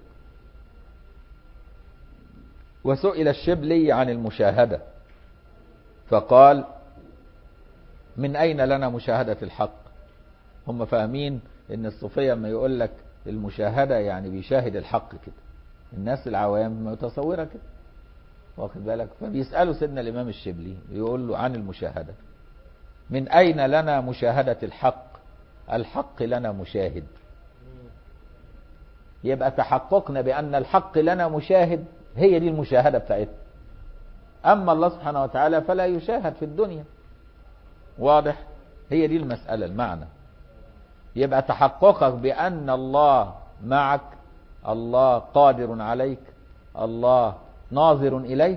وسئل الشبلي عن المشاهدة فقال من أين لنا مشاهدة الحق هم فاهمين ان الصوفية لما يقول لك المشاهدة يعني بيشاهد الحق كده الناس العوام متصورة كده واخد بالك فبيسألوا سيدنا الإمام الشبلي يقول له عن المشاهدة من أين لنا مشاهدة الحق الحق لنا مشاهد يبقى تحققنا بأن الحق لنا مشاهد هي دي المشاهدة بتاعتنا أما الله سبحانه وتعالى فلا يشاهد في الدنيا واضح هي دي المسألة المعنى يبقى تحققك بأن الله معك الله قادر عليك الله ناظر إليك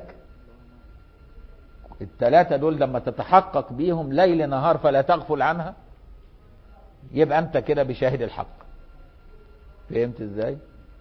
الثلاثة دول لما تتحقق بيهم ليل نهار فلا تغفل عنها يبقى أنت كده بشاهد الحق فهمت ازاي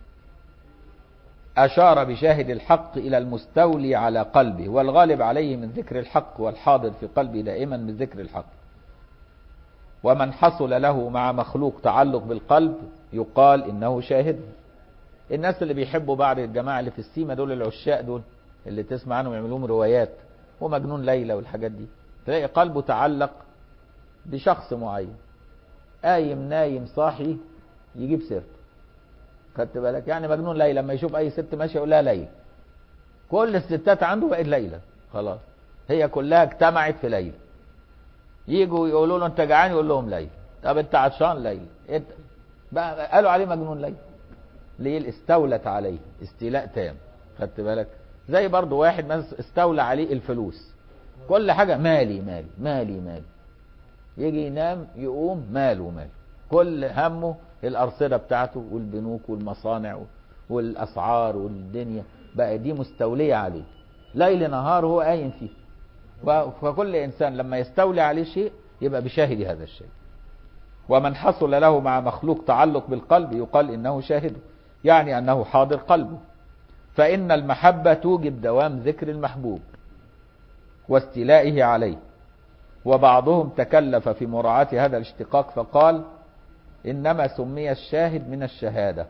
أشار بشاهد الحق إلى المستولي على قلبه والغالب عليه من ذكر الحق والحاضر في قلبه دائما من ذكر الحق ومن حصل له مع مخلوق تعلق بالقلب يقال إنه شاهد الناس اللي بيحبوا بعض الجماعة اللي في السيما دول العشاق دول اللي تسمع عنهم يعملوا لهم روايات ومجنون ليلى والحاجات دي تلاقي قلبه تعلق بشخص معين قايم نايم صاحي يجيب سيرته خدت بالك يعني مجنون ليلى لما يشوف اي ست ماشيه يقول لها ليلى كل الستات عنده بقت ليلى خلاص هي كلها اجتمعت في ليلى يجوا يقولوا له انت جعان يقول لهم ليلى طب انت عطشان ليلى انت بقى قالوا عليه مجنون ليلى ليه استولت عليه استيلاء تام خدت بالك زي برضو واحد مثلا استولى عليه الفلوس كل حاجة مالي مالي مالي مالي يجي ينام يقوم ماله ماله كل همه الأرصدة بتاعته والبنوك والمصانع والأسعار والدنيا بقى دي مستولية عليه ليل نهار هو قايم فيه فكل إنسان لما يستولي عليه شيء يبقى بشاهد هذا الشيء ومن حصل له مع مخلوق تعلق بالقلب يقال إنه شاهده يعني أنه حاضر قلبه فإن المحبة توجب دوام ذكر المحبوب واستيلائه عليه وبعضهم تكلف في مراعاة هذا الاشتقاق فقال إنما سمي الشاهد من الشهادة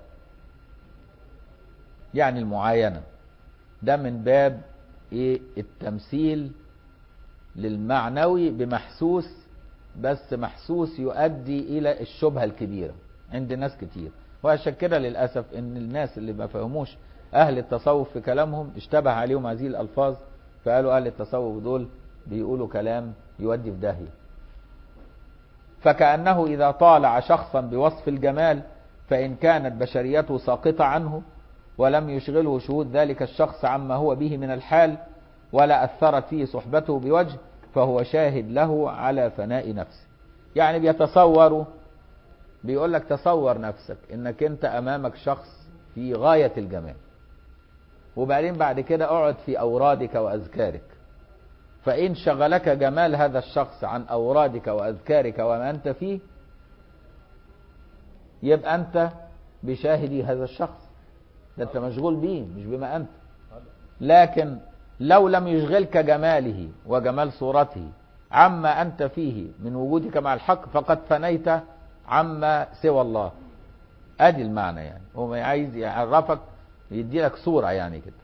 يعني المعاينة ده من باب إيه التمثيل للمعنوي بمحسوس بس محسوس يؤدي إلى الشبهة الكبيرة عند ناس كتير وعشان كده للأسف إن الناس اللي ما فهموش أهل التصوف في كلامهم اشتبه عليهم هذه الألفاظ فقالوا أهل التصوف دول بيقولوا كلام يودي في داهية فكأنه إذا طالع شخصا بوصف الجمال فإن كانت بشريته ساقطة عنه ولم يشغله شهود ذلك الشخص عما هو به من الحال ولا أثرت فيه صحبته بوجه فهو شاهد له على فناء نفسه يعني بيتصور بيقول لك تصور نفسك انك انت امامك شخص في غاية الجمال وبعدين بعد كده اقعد في اورادك واذكارك فان شغلك جمال هذا الشخص عن اورادك واذكارك وما انت فيه يبقى انت بشاهد هذا الشخص ده انت مشغول بيه مش بما انت لكن لو لم يشغلك جماله وجمال صورته عما انت فيه من وجودك مع الحق فقد فنيت عما سوى الله ادي المعنى يعني هو عايز يعرفك يدي لك صورة يعني كده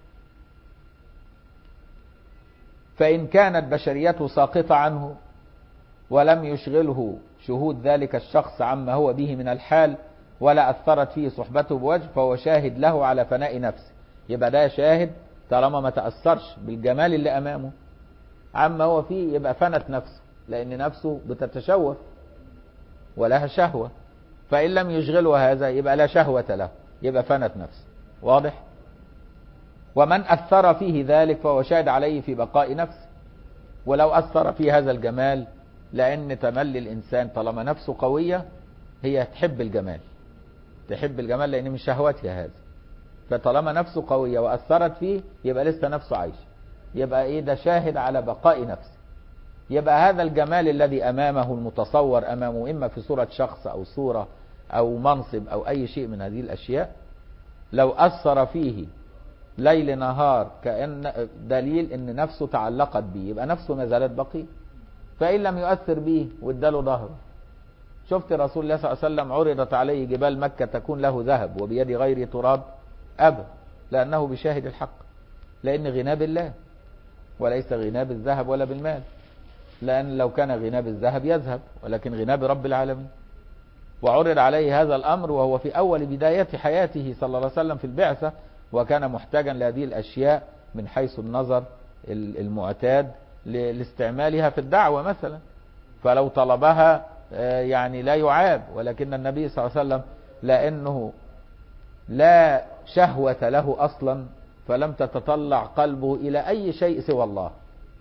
فإن كانت بشريته ساقطة عنه ولم يشغله شهود ذلك الشخص عما هو به من الحال ولا أثرت فيه صحبته بوجه فهو شاهد له على فناء نفسه يبقى ده شاهد طالما ما تأثرش بالجمال اللي أمامه عما هو فيه يبقى فنت نفسه لأن نفسه بتتشوف ولها شهوة فإن لم يشغله هذا يبقى لا شهوة له يبقى فنت نفسه واضح ومن أثر فيه ذلك فهو شاهد عليه في بقاء نفسه ولو أثر في هذا الجمال لأن تملي الإنسان طالما نفسه قوية هي تحب الجمال تحب الجمال لأن من شهوتها هذا فطالما نفسه قوية وأثرت فيه يبقى لسه نفسه عايش يبقى إيه ده شاهد على بقاء نفسه يبقى هذا الجمال الذي أمامه المتصور أمامه إما في صورة شخص أو صورة أو منصب أو أي شيء من هذه الأشياء لو أثر فيه ليل نهار كأن دليل ان نفسه تعلقت به يبقى نفسه ما زالت بقية فإن لم يؤثر به واداله ظهره شفت رسول الله صلى الله عليه وسلم عرضت عليه جبال مكة تكون له ذهب وبيد غير تراب أبى لأنه بشاهد الحق لأن غنى بالله وليس غنى بالذهب ولا بالمال لأن لو كان غنى بالذهب يذهب ولكن غنى برب العالمين وعرض عليه هذا الأمر وهو في أول بداية حياته صلى الله عليه وسلم في البعثة وكان محتاجا لهذه الأشياء من حيث النظر المعتاد لاستعمالها في الدعوة مثلا فلو طلبها يعني لا يعاب ولكن النبي صلى الله عليه وسلم لأنه لا شهوة له أصلا فلم تتطلع قلبه إلى أي شيء سوى الله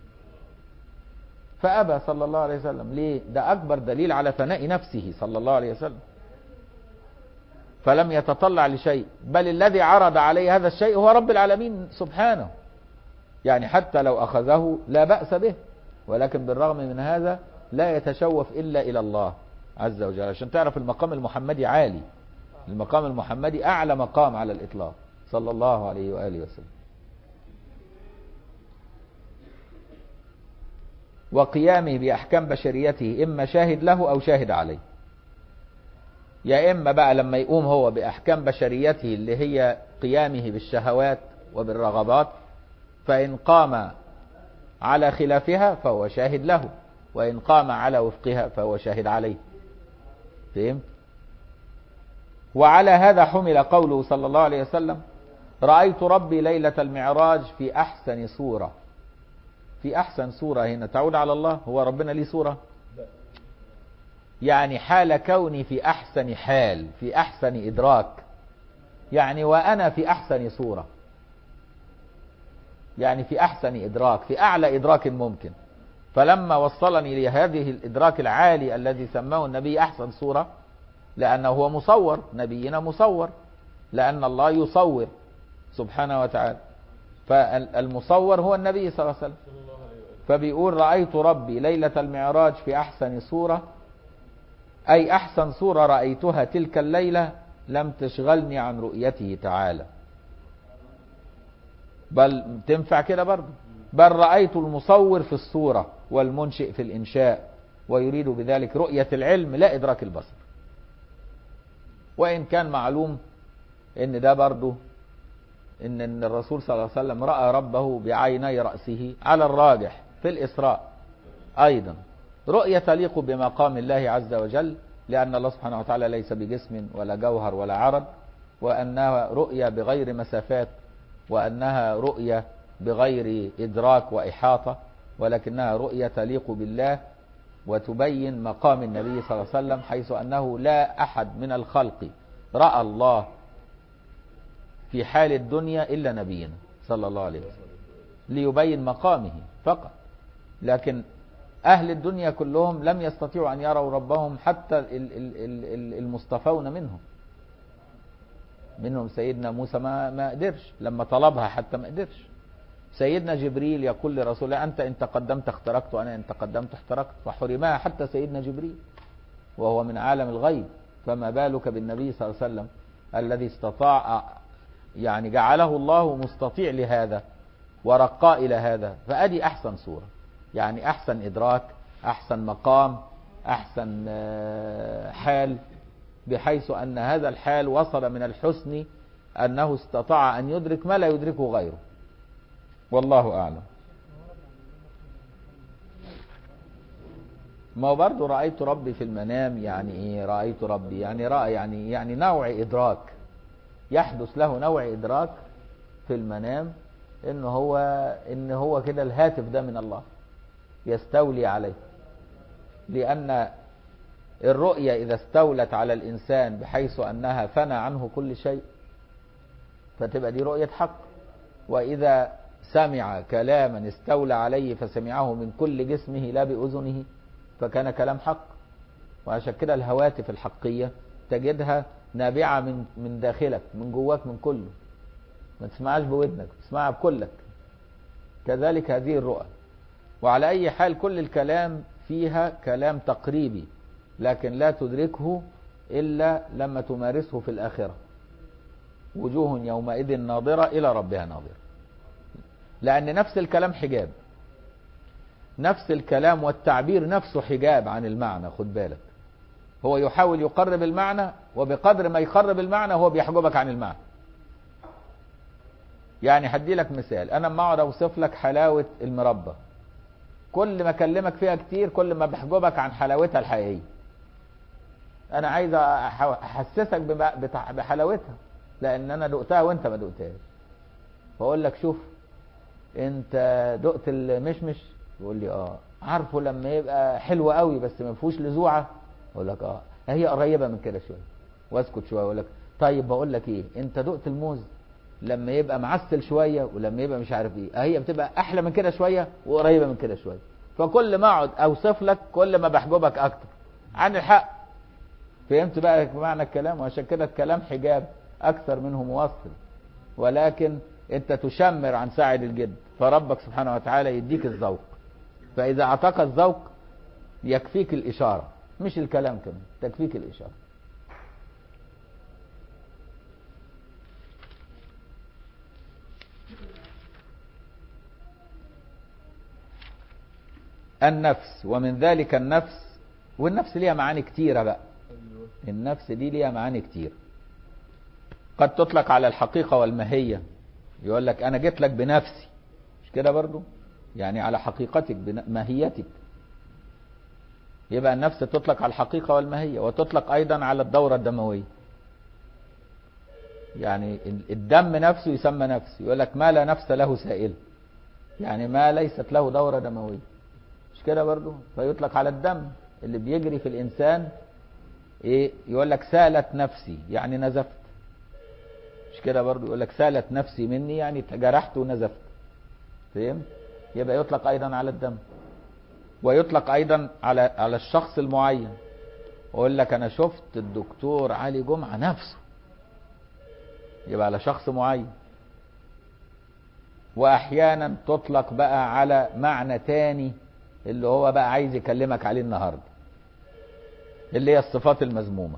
فأبى صلى الله عليه وسلم ليه ده أكبر دليل على فناء نفسه صلى الله عليه وسلم فلم يتطلع لشيء بل الذي عرض عليه هذا الشيء هو رب العالمين سبحانه يعني حتى لو أخذه لا بأس به ولكن بالرغم من هذا لا يتشوف إلا إلى الله عز وجل عشان تعرف المقام المحمدي عالي المقام المحمدي أعلى مقام على الإطلاق صلى الله عليه وآله وسلم وقيامه بأحكام بشريته إما شاهد له أو شاهد عليه يا إما بقى لما يقوم هو بأحكام بشريته اللي هي قيامه بالشهوات وبالرغبات فإن قام على خلافها فهو شاهد له وإن قام على وفقها فهو شاهد عليه فهمت وعلى هذا حمل قوله صلى الله عليه وسلم رأيت ربي ليلة المعراج في أحسن صورة في أحسن صورة هنا تعود على الله هو ربنا ليه صورة يعني حال كوني في أحسن حال في أحسن إدراك يعني وأنا في أحسن صورة يعني في أحسن إدراك في أعلى إدراك ممكن فلما وصلني لهذه الإدراك العالي الذي سماه النبي أحسن صورة لأنه هو مصور نبينا مصور لأن الله يصور سبحانه وتعالى فالمصور هو النبي صلى الله عليه وسلم فبيقول رأيت ربي ليلة المعراج في أحسن صورة أي أحسن صورة رأيتها تلك الليلة لم تشغلني عن رؤيته تعالى بل تنفع كده برضه بل رأيت المصور في الصورة والمنشئ في الإنشاء ويريد بذلك رؤية العلم لا إدراك البصر وإن كان معلوم إن ده برضه إن إن الرسول صلى الله عليه وسلم رأى ربه بعيني رأسه على الراجح في الإسراء أيضا رؤية تليق بمقام الله عز وجل لأن الله سبحانه وتعالى ليس بجسم ولا جوهر ولا عرض وأنها رؤية بغير مسافات وأنها رؤية بغير إدراك وإحاطة ولكنها رؤية تليق بالله وتبين مقام النبي صلى الله عليه وسلم حيث أنه لا أحد من الخلق رأى الله في حال الدنيا إلا نبينا صلى الله عليه وسلم ليبين مقامه فقط لكن أهل الدنيا كلهم لم يستطيعوا أن يروا ربهم حتى المصطفون منهم منهم سيدنا موسى ما ما قدرش لما طلبها حتى ما قدرش سيدنا جبريل يقول لرسول الله أنت إن تقدمت اخترقت وأنا إن تقدمت احترقت فحرمها حتى سيدنا جبريل وهو من عالم الغيب فما بالك بالنبي صلى الله عليه وسلم الذي استطاع يعني جعله الله مستطيع لهذا ورقاء إلى هذا فأدي أحسن صورة يعني أحسن إدراك أحسن مقام أحسن حال بحيث أن هذا الحال وصل من الحسن أنه استطاع أن يدرك ما لا يدركه غيره والله أعلم ما برضو رأيت ربي في المنام يعني إيه رأيت ربي يعني رأى يعني يعني نوع إدراك يحدث له نوع إدراك في المنام إن هو إن هو كده الهاتف ده من الله يستولي عليه لأن الرؤية إذا استولت على الإنسان بحيث أنها فنى عنه كل شيء فتبقى دي رؤية حق وإذا سمع كلاما استولى عليه فسمعه من كل جسمه لا بأذنه فكان كلام حق وعشان كده الهواتف الحقية تجدها نابعة من من داخلك من جواك من كله ما تسمعهاش بودنك تسمعها بكلك كذلك هذه الرؤى وعلى أي حال كل الكلام فيها كلام تقريبي لكن لا تدركه إلا لما تمارسه في الآخرة وجوه يومئذ ناظرة إلى ربها ناظرة لأن نفس الكلام حجاب نفس الكلام والتعبير نفسه حجاب عن المعنى خد بالك هو يحاول يقرب المعنى وبقدر ما يقرب المعنى هو بيحجبك عن المعنى يعني هدي لك مثال انا لما اقعد اوصف لك حلاوه المربى كل ما اكلمك فيها كتير كل ما بحجبك عن حلاوتها الحقيقيه انا عايز أح- احسسك بم- بتع- بحلاوتها لان انا دقتها وانت ما دقتهاش فاقول لك شوف انت دقت المشمش يقول لي اه عارفه لما يبقى حلو قوي بس ما فيهوش لزوعه اقول لك اه هي قريبه من كده شويه واسكت شويه اقول لك طيب بقول لك ايه انت دقت الموز لما يبقى معسل شويه ولما يبقى مش عارف ايه هي بتبقى احلى من كده شويه وقريبه من كده شويه فكل ما اقعد اوصف لك كل ما بحجبك اكتر عن الحق فهمت بقى معنى الكلام وعشان كده الكلام حجاب اكثر منه موصل ولكن انت تشمر عن ساعد الجد فربك سبحانه وتعالى يديك الذوق فاذا اعطاك الذوق يكفيك الاشاره مش الكلام كمان تكفيك الاشاره النفس ومن ذلك النفس والنفس ليها معاني كتيرة بقى النفس دي ليها معاني كتير قد تطلق على الحقيقة والماهية يقول لك أنا جيت لك بنفسي مش كده برضو يعني على حقيقتك بن- ماهيتك يبقى النفس تطلق على الحقيقة والماهية وتطلق أيضا على الدورة الدموية يعني ال- الدم نفسه يسمى نفس يقول لك ما لا نفس له سائل يعني ما ليست له دورة دموية مش كده برضو فيطلق على الدم اللي بيجري في الإنسان ايه يقول لك سالت نفسي يعني نزفت مش كده برضو يقول لك سالت نفسي مني يعني جرحت ونزفت فهمت يبقى يطلق ايضا على الدم ويطلق ايضا على على الشخص المعين يقول لك انا شفت الدكتور علي جمعه نفسه يبقى على شخص معين واحيانا تطلق بقى على معنى تاني اللي هو بقى عايز يكلمك عليه النهارده اللي هي الصفات المذمومه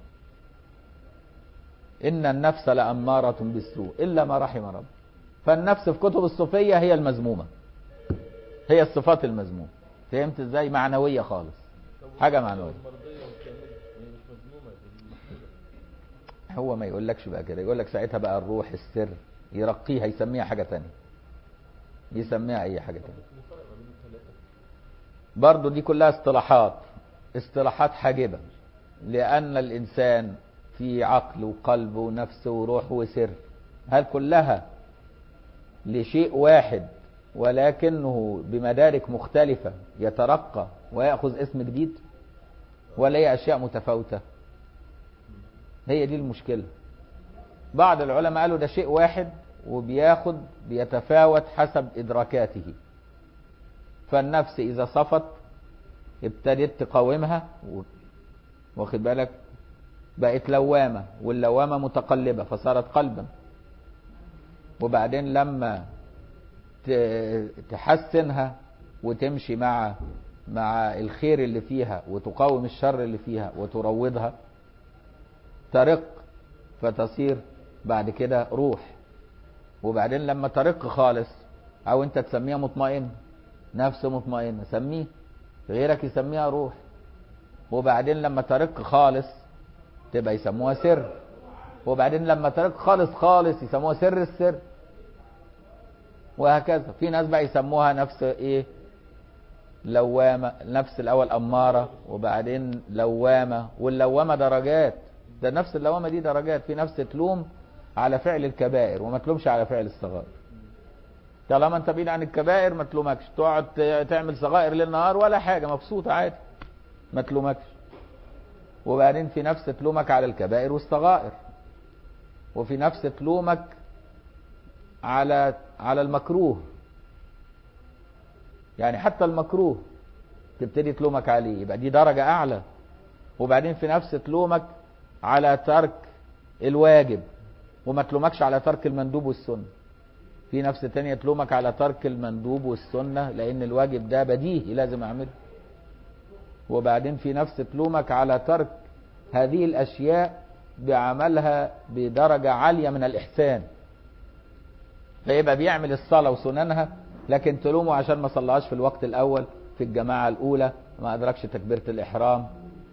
ان النفس لاماره بالسوء الا ما رحم رب فالنفس في كتب الصوفيه هي المذمومه هي الصفات المذمومه فهمت ازاي معنويه خالص حاجه معنويه مرضية وكاملة هي مش مذمومة دي محمودة. هو ما يقولكش بقى كده يقول لك ساعتها بقى الروح السر يرقيها يسميها حاجه تانية يسميها اي حاجه تانية في فرق ما بين الثلاثة برضو دي كلها اصطلاحات اصطلاحات حاجبة لأن الإنسان في عقل وقلب ونفس وروح وسر هل كلها لشيء واحد ولكنه بمدارك مختلفة يترقى ويأخذ اسم جديد ولا هي أشياء متفاوتة هي دي المشكلة بعض العلماء قالوا ده شيء واحد وبياخد بيتفاوت حسب إدراكاته فالنفس إذا صفت ابتدت تقاومها و- واخد بالك بقت لوامة واللوامة متقلبة فصارت قلبا وبعدين لما ت- تحسنها وتمشي مع مع الخير اللي فيها وتقاوم الشر اللي فيها وتروضها ترق فتصير بعد كده روح وبعدين لما ترق خالص او انت تسميها مطمئن نفس مطمئنة سميه غيرك يسميها روح وبعدين لما ترق خالص تبقى يسموها سر وبعدين لما ترق خالص خالص يسموها سر السر وهكذا في ناس بقى يسموها نفس ايه لوامة نفس الاول امارة وبعدين لوامة واللوامة درجات ده نفس اللوامة دي درجات في نفس تلوم على فعل الكبائر وما تلومش على فعل الصغائر طالما انت بعيد عن الكبائر ما تلومكش تقعد ت- تعمل صغائر ليل نهار ولا حاجه مبسوط عادي ما تلومكش وبعدين في نفس تلومك على الكبائر والصغائر وفي نفس تلومك على على المكروه يعني حتى المكروه تبتدي تلومك عليه يبقى دي درجة أعلى وبعدين في نفس تلومك على ترك الواجب وما تلومكش على ترك المندوب والسنة في نفس تانية تلومك على ترك المندوب والسنة لأن الواجب ده بديهي لازم أعمله وبعدين في نفس تلومك على ترك هذه الأشياء بعملها بدرجة عالية من الإحسان فيبقى بيعمل الصلاة وسننها لكن تلومه عشان ما صلاش في الوقت الأول في الجماعة الأولى ما أدركش تكبيرة الإحرام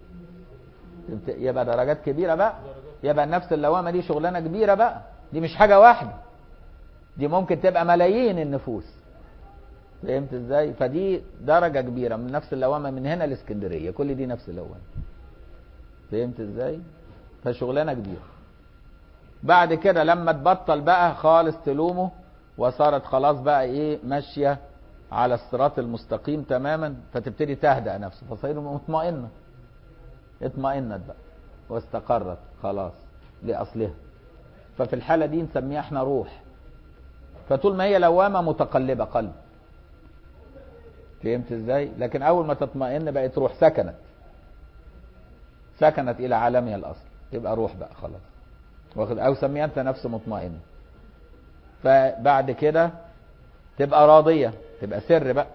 يبقى درجات كبيرة بقى يبقى النفس اللوامة دي شغلانة كبيرة بقى دي مش حاجة واحدة دي ممكن تبقى ملايين النفوس فهمت ازاي فدي درجة كبيرة من نفس اللوامة من هنا لاسكندرية كل دي نفس اللوامة فهمت ازاي فشغلانة كبيرة بعد كده لما تبطل بقى خالص تلومه وصارت خلاص بقى ايه ماشية على الصراط المستقيم تماما فتبتدي تهدأ نفسه فصير مطمئنة اطمئنت بقى واستقرت خلاص لأصلها ففي الحالة دي نسميها احنا روح فطول ما هي لوامة متقلبة قلب فهمت ازاي لكن اول ما تطمئن بقت روح سكنت سكنت الى عالمها الاصل تبقى روح بقى خلاص واخد او سميها انت نفس مطمئنه فبعد كده تبقى راضيه تبقى سر بقى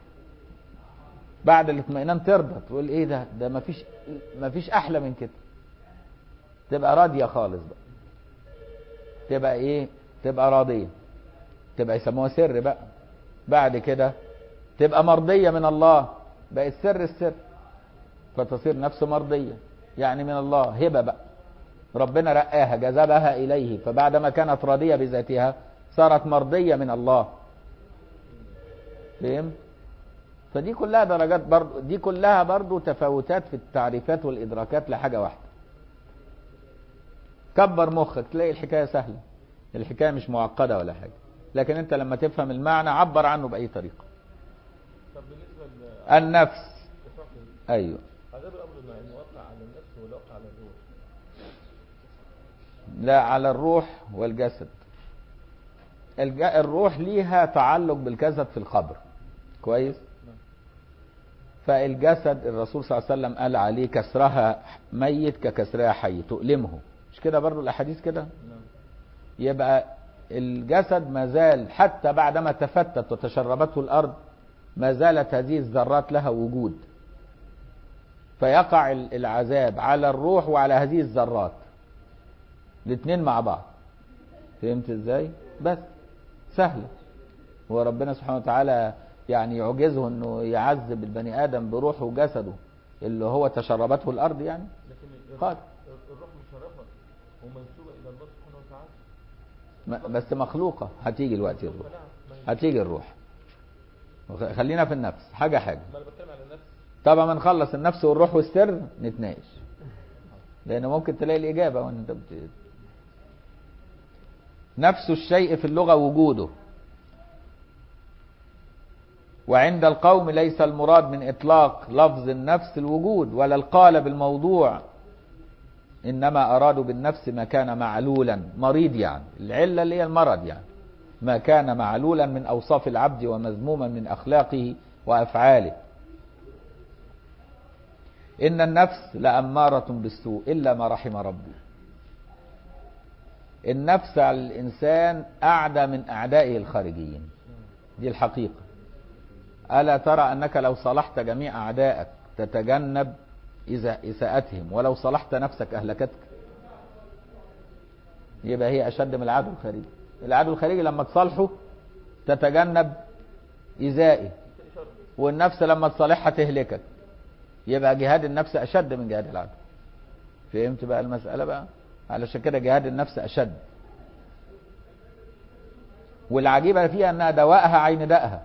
بعد الاطمئنان ترضى تقول ايه ده ده مفيش مفيش احلى من كده تبقى راضيه خالص بقى تبقى ايه تبقى راضيه تبقى يسموها سر بقى بعد كده تبقى مرضيه من الله بقت سر السر فتصير نفس مرضيه يعني من الله هبه بقى ربنا رقاها جذبها اليه فبعدما كانت راضيه بذاتها صارت مرضيه من الله فهم فدي كلها درجات برضو دي كلها برضو تفاوتات في التعريفات والادراكات لحاجه واحده كبر مخك تلاقي الحكايه سهله الحكايه مش معقده ولا حاجه لكن انت لما تفهم المعنى عبر عنه باي طريقه طب بالنسبه ل النفس ايوه عذاب الامر انه وقع على النفس ولا وقع على الروح لا على الروح والجسد الج... الروح ليها تعلق بالجسد في القبر كويس نعم. فالجسد الرسول صلى الله عليه وسلم قال عليه كسرها ميت ككسرها حي تؤلمه مش كده برضو الاحاديث كده نعم يبقى الجسد ما زال حتى بعدما تفتت وتشربته الارض ما زالت هذه الذرات لها وجود فيقع ال- العذاب على الروح وعلى هذه الذرات الاثنين مع بعض فهمت ازاي بس سهله هو ربنا سبحانه وتعالى يعني يعجزه انه يعذب البني ادم بروحه وجسده اللي هو تشربته الارض يعني لكن قال. الروح مشرفه ومنسوبه الى الله سبحانه وتعالى م- بس مخلوقه هتيجي الوقت الروح فنعم ما هي- هتيجي الروح وخ- خلينا في النفس حاجه حاجه ما انا بتكلم على النفس طبعا ما نخلص النفس والروح والسر نتناقش لان ممكن تلاقي الاجابه وانت بت... نفس الشيء في اللغه وجوده وعند القوم ليس المراد من اطلاق لفظ النفس الوجود ولا القالب الموضوع انما ارادوا بالنفس ما كان معلولا مريض يعني العله اللي هي المرض يعني ما كان معلولا من اوصاف العبد ومذموما من اخلاقه وافعاله إن النفس لأمارة بالسوء إلا ما رحم ربي النفس على الإنسان أعدى من أعدائه الخارجيين دي الحقيقة ألا ترى أنك لو صلحت جميع أعدائك تتجنب إذا إساءتهم ولو صلحت نفسك أهلكتك يبقى هي أشد من العدو الخارجي العدو الخارجي لما تصالحه تتجنب إيذائه والنفس لما تصالحها تهلكك يبقى جهاد النفس اشد من جهاد العدو فهمت بقى المسألة بقى علشان كده جهاد النفس اشد والعجيبة فيها انها دواءها عين دائها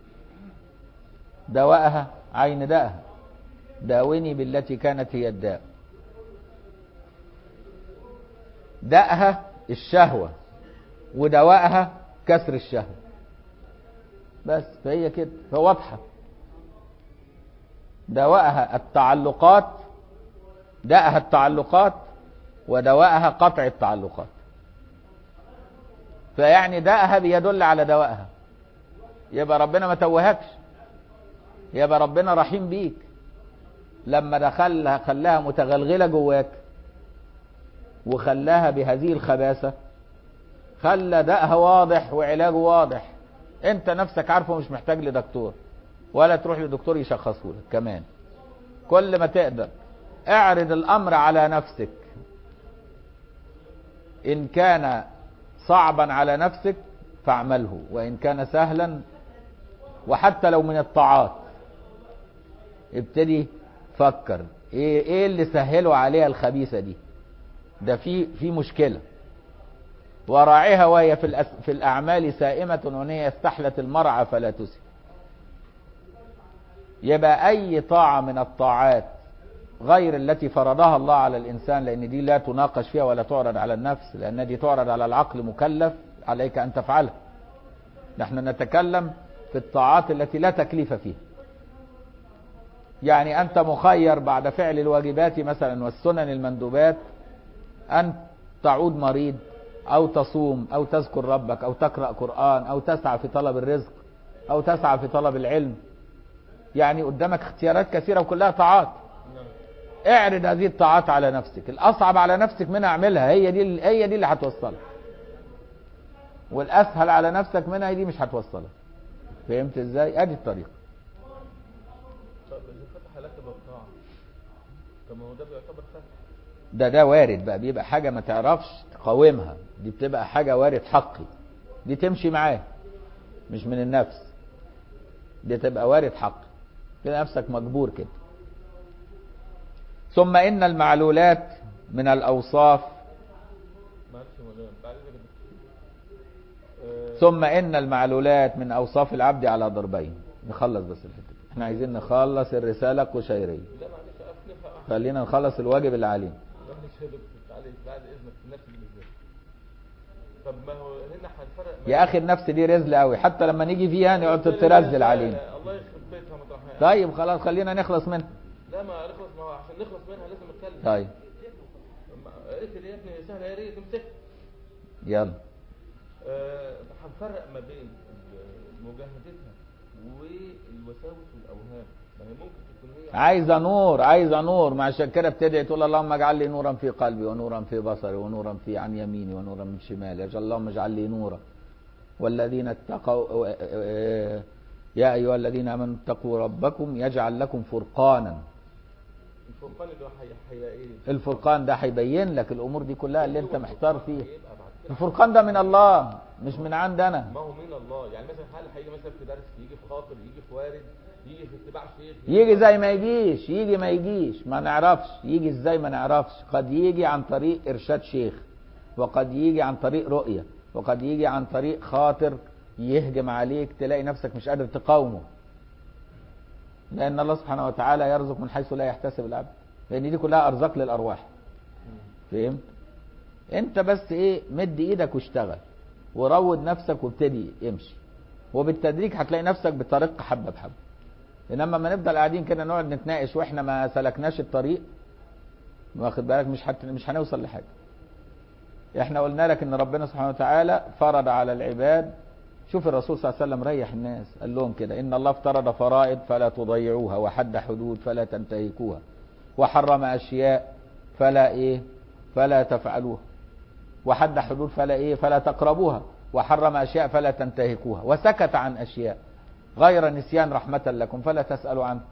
دواءها عين دائها داوني بالتي كانت هي الداء دائها الشهوة ودواءها كسر الشهوة بس فهي كده فواضحة دواءها التعلقات داءها التعلقات ودواءها قطع التعلقات فيعني داءها بيدل على دوائها يبقى ربنا ما توهكش يبقى ربنا رحيم بيك لما دخلها خلاها متغلغله جواك وخلاها بهذه الخباثه خلى داءها واضح وعلاجه واضح انت نفسك عارفه مش محتاج لدكتور ولا تروح لدكتور يشخصه لك كمان كل ما تقدر اعرض الامر على نفسك إن كان صعبا على نفسك فاعمله وإن كان سهلا وحتى لو من الطاعات ابتدي فكر ايه ايه اللي سهلوا عليها الخبيثه دي ده في في مشكله وراعيها وهي في الأس في الاعمال سائمه وان هي استحلت المرعى فلا تسر يبقى اي طاعه من الطاعات غير التي فرضها الله على الانسان لان دي لا تناقش فيها ولا تعرض على النفس لان دي تعرض على العقل مكلف عليك ان تفعلها نحن نتكلم في الطاعات التي لا تكليف فيها يعني أنت مخير بعد فعل الواجبات مثلا والسنن المندوبات أن تعود مريض أو تصوم أو تذكر ربك أو تقرأ قرآن أو تسعى في طلب الرزق أو تسعى في طلب العلم يعني قدامك اختيارات كثيرة وكلها طاعات نعم اعرض هذه الطاعات على نفسك الأصعب على نفسك منها اعملها هي دي هي دي اللي هتوصلك والأسهل على نفسك منها هي دي مش هتوصلك فهمت ازاي؟ ادي الطريقة طب إذا فتح لك باب طاعة طب ما هو ده بيعتبر سهل ده ده وارد بقى بيبقى حاجة ما تعرفش تقاومها دي بتبقى حاجة وارد حقي دي تمشي معاه مش من النفس دي تبقى وارد حقي كده نفسك مجبور كده ثم إن المعلولات من الأوصاف معلش يا مولانا بعد كده آه، ثم إن المعلولات من أوصاف العبد على ضربين نخلص بس الحتة دي. احنا عايزين نخلص الرسالة القشيرية لا معلش أفنفها أحسن خلينا نخلص الواجب اللي علينا معلش يا دكتور تعالى بعد إذنك في نفس بالذات طب ما هو هنا هنفرق ما يا أخي النفس دي رزل قوي حتى لما نيجي فيها نقعد تترزل علينا الله يخرب بيتها مطرحها طيب خلاص خلينا نخلص منها لا ما نخلص ما هو عشان نخلص منها لازم نتكلم طيب ما- قلت لي يا ابني سهله يا ريت امسك يلا آه، هنفرق ما بين ال- مجاهدتها والوساوس والاوهام ما هي ممكن تكون هي عايزه نور عايزه نور مع عشان كده بتدعي تقول اللهم اجعل لي نورا في قلبي ونورا في بصري ونورا في عن يميني ونورا من شمالي اجعل اللهم اجعل لي نورا والذين اتقوا يا ايها الذين امنوا اتقوا ربكم يجعل لكم فرقانا الفرقان اللي هو حي حي ايه الفرقان ده هيبين لك الامور دي كلها اللي انت محتار فيها يبقى بعد كده الفرقان ده من الله مش من عند انا ما هو من الله يعني مثلا حال هيجي مثلا في درس يجي في خاطر يجي في وارد يجي في اتباع شيخ يجي زي ما يجيش يجي ما يجيش ما نعرفش يجي ازاي ما نعرفش قد يجي عن طريق ارشاد شيخ وقد يجي عن طريق رؤية وقد يجي عن طريق خاطر يهجم عليك تلاقي نفسك مش قادر تقاومه لان الله سبحانه وتعالى يرزق من حيث لا يحتسب العبد لان دي كلها ارزاق للارواح فهمت انت بس ايه مد ايدك واشتغل وروض نفسك وابتدي امشي وبالتدريج هتلاقي نفسك بطريق حبه بحبه انما لما نفضل قاعدين كده نقعد نتناقش واحنا ما سلكناش الطريق واخد بالك مش حت... مش هنوصل لحاجه احنا قلنا لك ان ربنا سبحانه وتعالى فرض على العباد شوف الرسول صلى الله عليه وسلم ريح الناس قال لهم كده ان الله افترض فرائض فلا تضيعوها وحد حدود فلا تنتهكوها وحرم اشياء فلا ايه فلا تفعلوها وحد حدود فلا ايه فلا تقربوها وحرم اشياء فلا تنتهكوها وسكت عن اشياء غير نسيان رحمة لكم فلا تسألوا عنه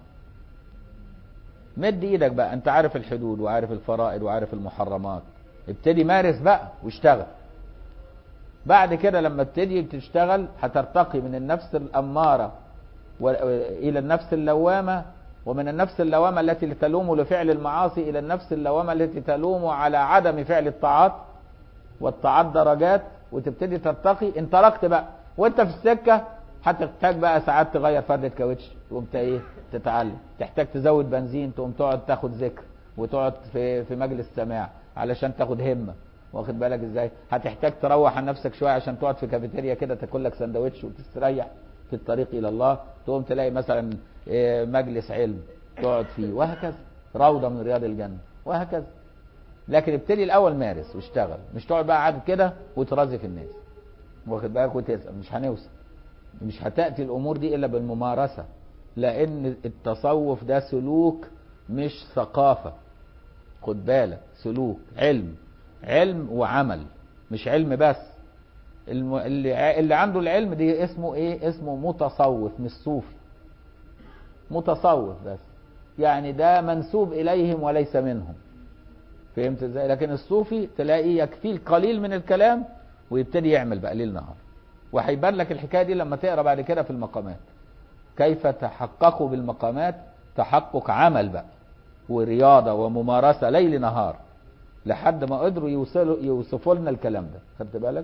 مد ايدك بقى انت عارف الحدود وعارف الفرائض وعارف المحرمات ابتدي مارس بقى واشتغل بعد كده لما ابتدي تشتغل هترتقي من النفس الأمارة و- إلى النفس اللوامة ومن النفس اللوامة التي تلوم لفعل المعاصي إلى النفس اللوامة التي تلوم على عدم فعل الطاعات والطاعات درجات وتبتدي ترتقي انطلقت بقى وانت في السكة هتحتاج بقى ساعات تغير فردة كاوتش تقوم ت- ايه تتعلم تحتاج تزود بنزين تقوم تقعد تاخد ذكر وتقعد في في مجلس سماع علشان تاخد همة واخد بالك ازاي هتحتاج تروح عن نفسك شويه عشان تقعد في كافيتيريا كده تاكل لك سندوتش وتستريح في الطريق الى الله تقوم تلاقي مثلا إيه، مجلس علم تقعد فيه وهكذا روضه من رياض الجنه وهكذا لكن ابتدي الاول مارس واشتغل مش تقعد بقى قاعد كده وترازي في الناس واخد بالك وتسال مش هنوصل مش هتاتي الامور دي الا بالممارسه لان التصوف ده سلوك مش ثقافه خد بالك سلوك علم علم وعمل مش علم بس الم... اللي ع- اللي عنده العلم دي اسمه ايه اسمه متصوف مش صوفي متصوف بس يعني ده منسوب اليهم وليس منهم فهمت ازاي لكن الصوفي تلاقيه يكفيه القليل من الكلام ويبتدي يعمل بقى ليل نهار وهيبان لك الحكايه دي لما تقرا بعد كده في المقامات كيف تحققوا بالمقامات تحقق عمل بقى ورياضه وممارسه ليل نهار لحد ما قدروا يوصلوا يوصفوا لنا الكلام ده خدت بالك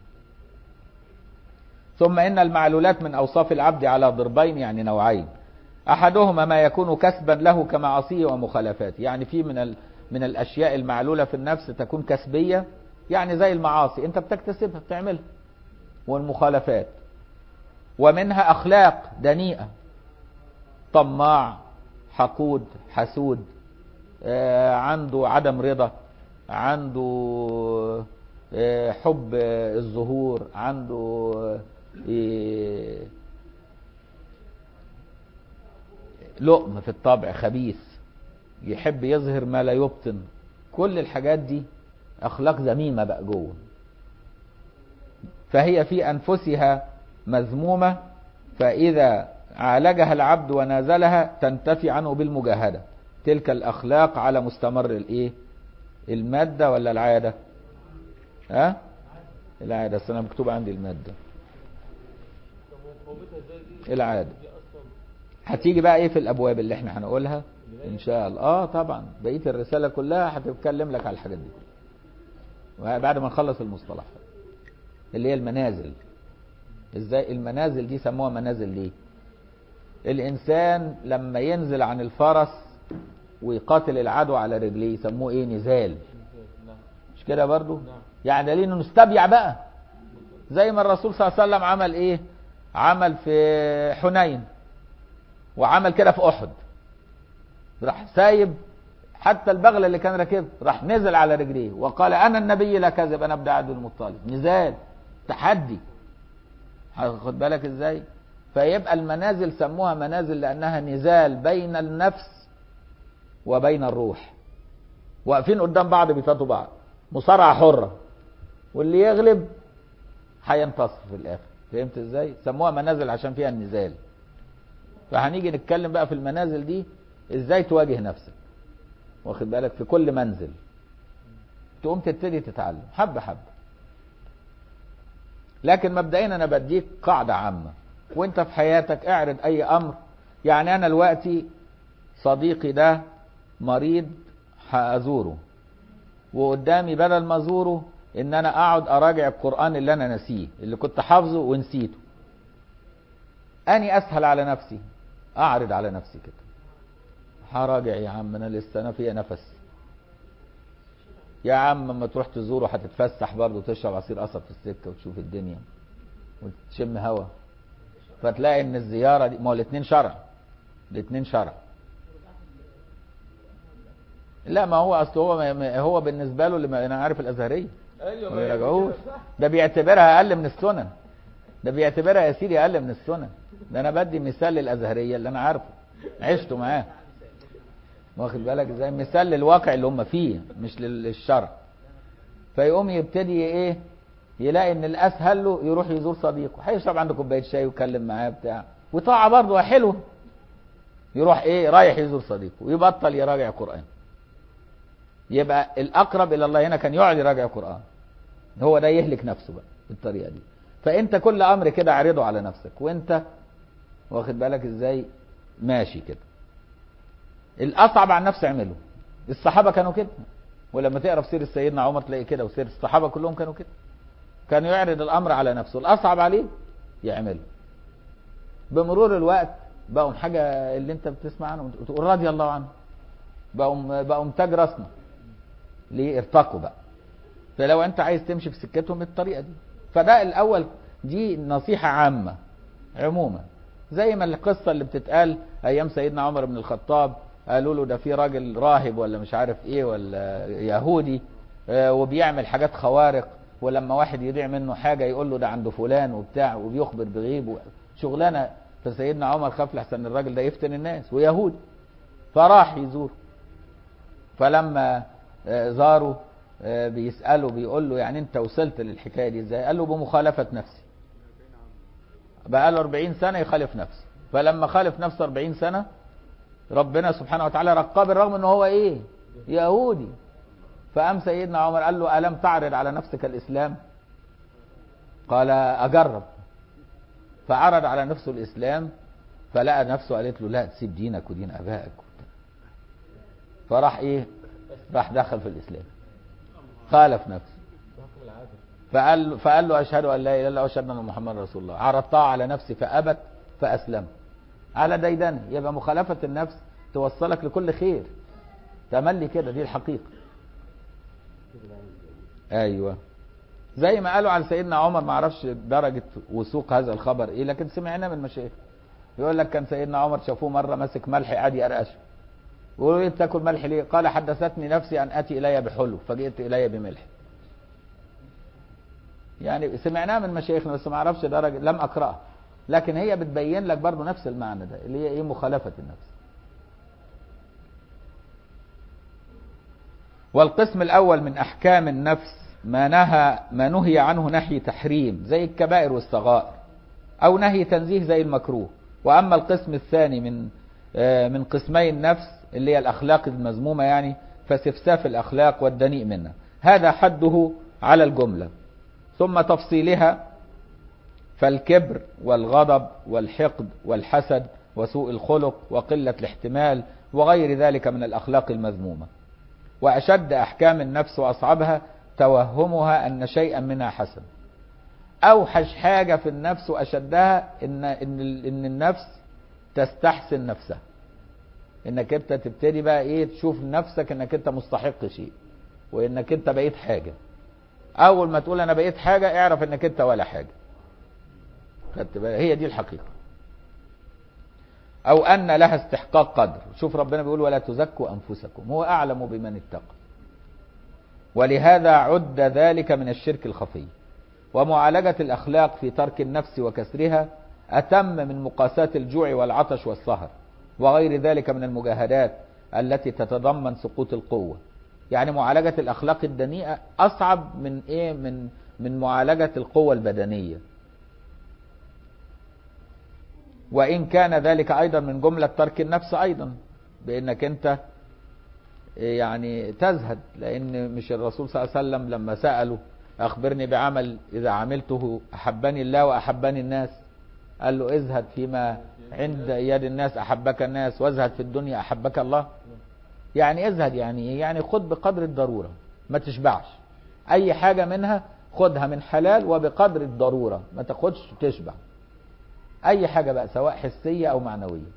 ثم ان المعلولات من اوصاف العبد على ضربين يعني نوعين احدهما ما يكون كسبا له كمعاصيه ومخالفاته يعني في من ال... من الاشياء المعلوله في النفس تكون كسبيه يعني زي المعاصي انت بتكتسبها بتعملها والمخالفات ومنها اخلاق دنيئه طماع حقود حسود آه، عنده عدم رضا عنده آه، حب آه، الظهور عنده آه، لؤم في الطبع خبيث يحب يظهر ما لا يبطن كل الحاجات دي اخلاق ذميمه بقى جوه فهي في انفسها مذمومه فاذا عالجها العبد ونازلها تنتفي عنه بالمجاهده تلك الاخلاق على مستمر الايه الماده ولا العاده ها العاده اصل انا مكتوب عندي الماده طب ومقاومتها ازاي دي العادة. دي اصلا هتيجي بقى ايه في الابواب اللي احنا هنقولها ان شاء الله اه طبعا بقيه الرساله كلها هتتكلم لك على الحاجات دي بعد ما نخلص المصطلح اللي هي المنازل ازاي المنازل دي سموها منازل ليه الانسان لما ينزل عن الفرس ويقاتل العدو على رجليه يسموه ايه نزال نعم مش كده برضو نعم. يعني دليل انه نستبيع بقى زي ما الرسول صلى الله عليه وسلم عمل ايه عمل في حنين وعمل كده في احد راح سايب حتى البغل اللي كان راكبه راح نزل على رجليه وقال انا النبي لا كذب انا ابن عبد المطلب نزال تحدي خد بالك ازاي فيبقى المنازل سموها منازل لانها نزال بين النفس وبين الروح واقفين قدام بعض بيفاتوا بعض مصارعه حره واللي يغلب هينتصر في الاخر فهمت ازاي سموها منازل عشان فيها النزال فهنيجي نتكلم بقى في المنازل دي ازاي تواجه نفسك واخد بالك في كل منزل تقوم تبتدي تتعلم حبه حبه لكن مبدئيا انا بديك قاعده عامه وانت في حياتك اعرض اي امر يعني انا دلوقتي صديقي ده مريض هازوره وقدامي بدل ما ازوره ان انا اقعد اراجع القران اللي انا نسيه اللي كنت حافظه ونسيته اني اسهل على نفسي اعرض على نفسي كده هراجع يا عم انا لسه انا فيها نفس يا عم اما تروح تزوره هتتفسح برضه تشرب عصير قصب في السكه وتشوف الدنيا وتشم هوا فتلاقي ان الزياره دي ما هو الاثنين شرع الاثنين شرع لا ما هو اصل هو ما- ما- هو بالنسبه له اللي ما- انا عارف الازهريه ايوه ما ما هي يراجعوش كده، صح. ده بيعتبرها اقل من السنن ده بيعتبرها يا سيدي اقل من السنن ده انا بدي مثال للازهريه اللي انا عارفه عشته معاه واخد بالك ازاي مثال للواقع اللي هم فيه مش لل- للشرع فيقوم يبتدي ايه يلاقي ان الاسهل له يروح يزور صديقه هيشرب عنده كوبايه شاي ويتكلم معاه بتاع وطاعه برضه حلوه يروح ايه رايح يزور صديقه ويبطل يراجع قران يبقى الاقرب الى الله هنا كان يقعد يراجع قران هو ده يهلك نفسه بقى بالطريقه دي فانت كل امر كده اعرضه على نفسك وانت واخد بالك ازاي ماشي كده الاصعب على النفس اعمله الصحابه كانوا كده ولما تقرا في سيره سيدنا عمر تلاقي كده وسيره الصحابه كلهم كانوا كده كانوا يعرض الامر على نفسه الاصعب عليه يعمله بمرور الوقت بقوا حاجه اللي انت بتسمع عنه وتقول رضي الله عنه بقوا بقوا تاج راسنا ليه ارتقوا بقى فلو انت عايز تمشي في سكتهم بالطريقه دي فده الاول دي نصيحه عامه عموما زي ما القصه اللي بتتقال ايام سيدنا عمر بن الخطاب قالوا له ده في راجل راهب ولا مش عارف ايه ولا يهودي آه، وبيعمل حاجات خوارق ولما واحد يضيع منه حاجه يقول له ده عند فلان وبتاع وبيخبر بغيب و- شغلانه فسيدنا عمر خاف لحسن الراجل ده يفتن الناس ويهودي فراح يزور فلما آه، زاروا آه، بيسأله بيقول له يعني انت وصلت للحكايه دي ازاي؟ قال له بمخالفه نفسي. بقى له 40 سنه يخالف نفسه، فلما خالف نفسه 40 سنه ربنا سبحانه وتعالى رقاه بالرغم ان هو ايه؟ يهودي. فقام سيدنا عمر قال له ألم تعرض على نفسك الإسلام قال أجرب فعرض على نفسه الإسلام فلقى نفسه قالت له لا تسيب دينك ودين أبائك فراح إيه راح دخل في الإسلام خالف نفسه حكم العادة فقال فقال له اشهد ان لا اله الا الله واشهد ان محمد رسول الله عرضتها على نفسي فابت فاسلمت على ديدنه يبقى مخالفه النفس توصلك لكل خير تملي كده دي الحقيقه ايوه زي ما قالوا على سيدنا عمر ما اعرفش درجه وثوق هذا الخبر ايه لكن سمعناه من مشايخ يقول لك كان سيدنا عمر شافوه مره ماسك ملح قاعد يقرقشه يقولوا ايه بتاكل ملح ليه؟ قال حدثتني نفسي ان اتي الي بحلو فجئت الي بملح يعني سمعناها من مشايخنا بس ما اعرفش درجه لم اقراها لكن هي بتبين لك برضو نفس المعنى ده اللي هي ايه مخالفه النفس والقسم الاول من احكام النفس ما نهى ما نهي عنه نهي تحريم زي الكبائر والصغائر او نهي تنزيه زي المكروه واما القسم الثاني من آه، من قسمي النفس اللي هي الاخلاق المذمومه يعني فسفساف الاخلاق والدنيء منها هذا حده على الجمله ثم تفصيلها فالكبر والغضب والحقد والحسد وسوء الخلق وقلة الاحتمال وغير ذلك من الأخلاق المذمومة وأشد أحكام النفس وأصعبها توهمها أن شيئا منها حسن أوحش حاجة في النفس وأشدها إن, إن, إن النفس تستحسن نفسها إنك أنت تبتدي بقى إيه تشوف نفسك إنك أنت مستحق شيء وإنك أنت بقيت حاجة اول ما تقول انا بقيت حاجه اعرف انك انت ولا حاجه خدت بالك هي دي الحقيقه او ان لها استحقاق قدر شوف ربنا بيقول ولا تزكوا انفسكم هو اعلم بمن اتقى ولهذا عد ذلك من الشرك الخفي ومعالجه الاخلاق في ترك النفس وكسرها اتم من مقاساه الجوع والعطش والسهر وغير ذلك من المجاهدات التي تتضمن سقوط القوه يعني معالجة الأخلاق الدنيئة أصعب من إيه من من معالجة القوة البدنية وإن كان ذلك أيضا من جملة ترك النفس أيضا بأنك أنت يعني تزهد لأن مش الرسول صلى الله عليه وسلم لما سأله أخبرني بعمل إذا عملته أحبني الله وأحبني الناس قال له ازهد فيما عند يد الناس أحبك الناس وازهد في الدنيا أحبك الله يعني ازهد يعني ايه يعني خد بقدر الضرورة ما تشبعش اي حاجة منها خدها من حلال وبقدر الضرورة ما تاخدش تشبع اي حاجة بقى سواء حسية او معنوية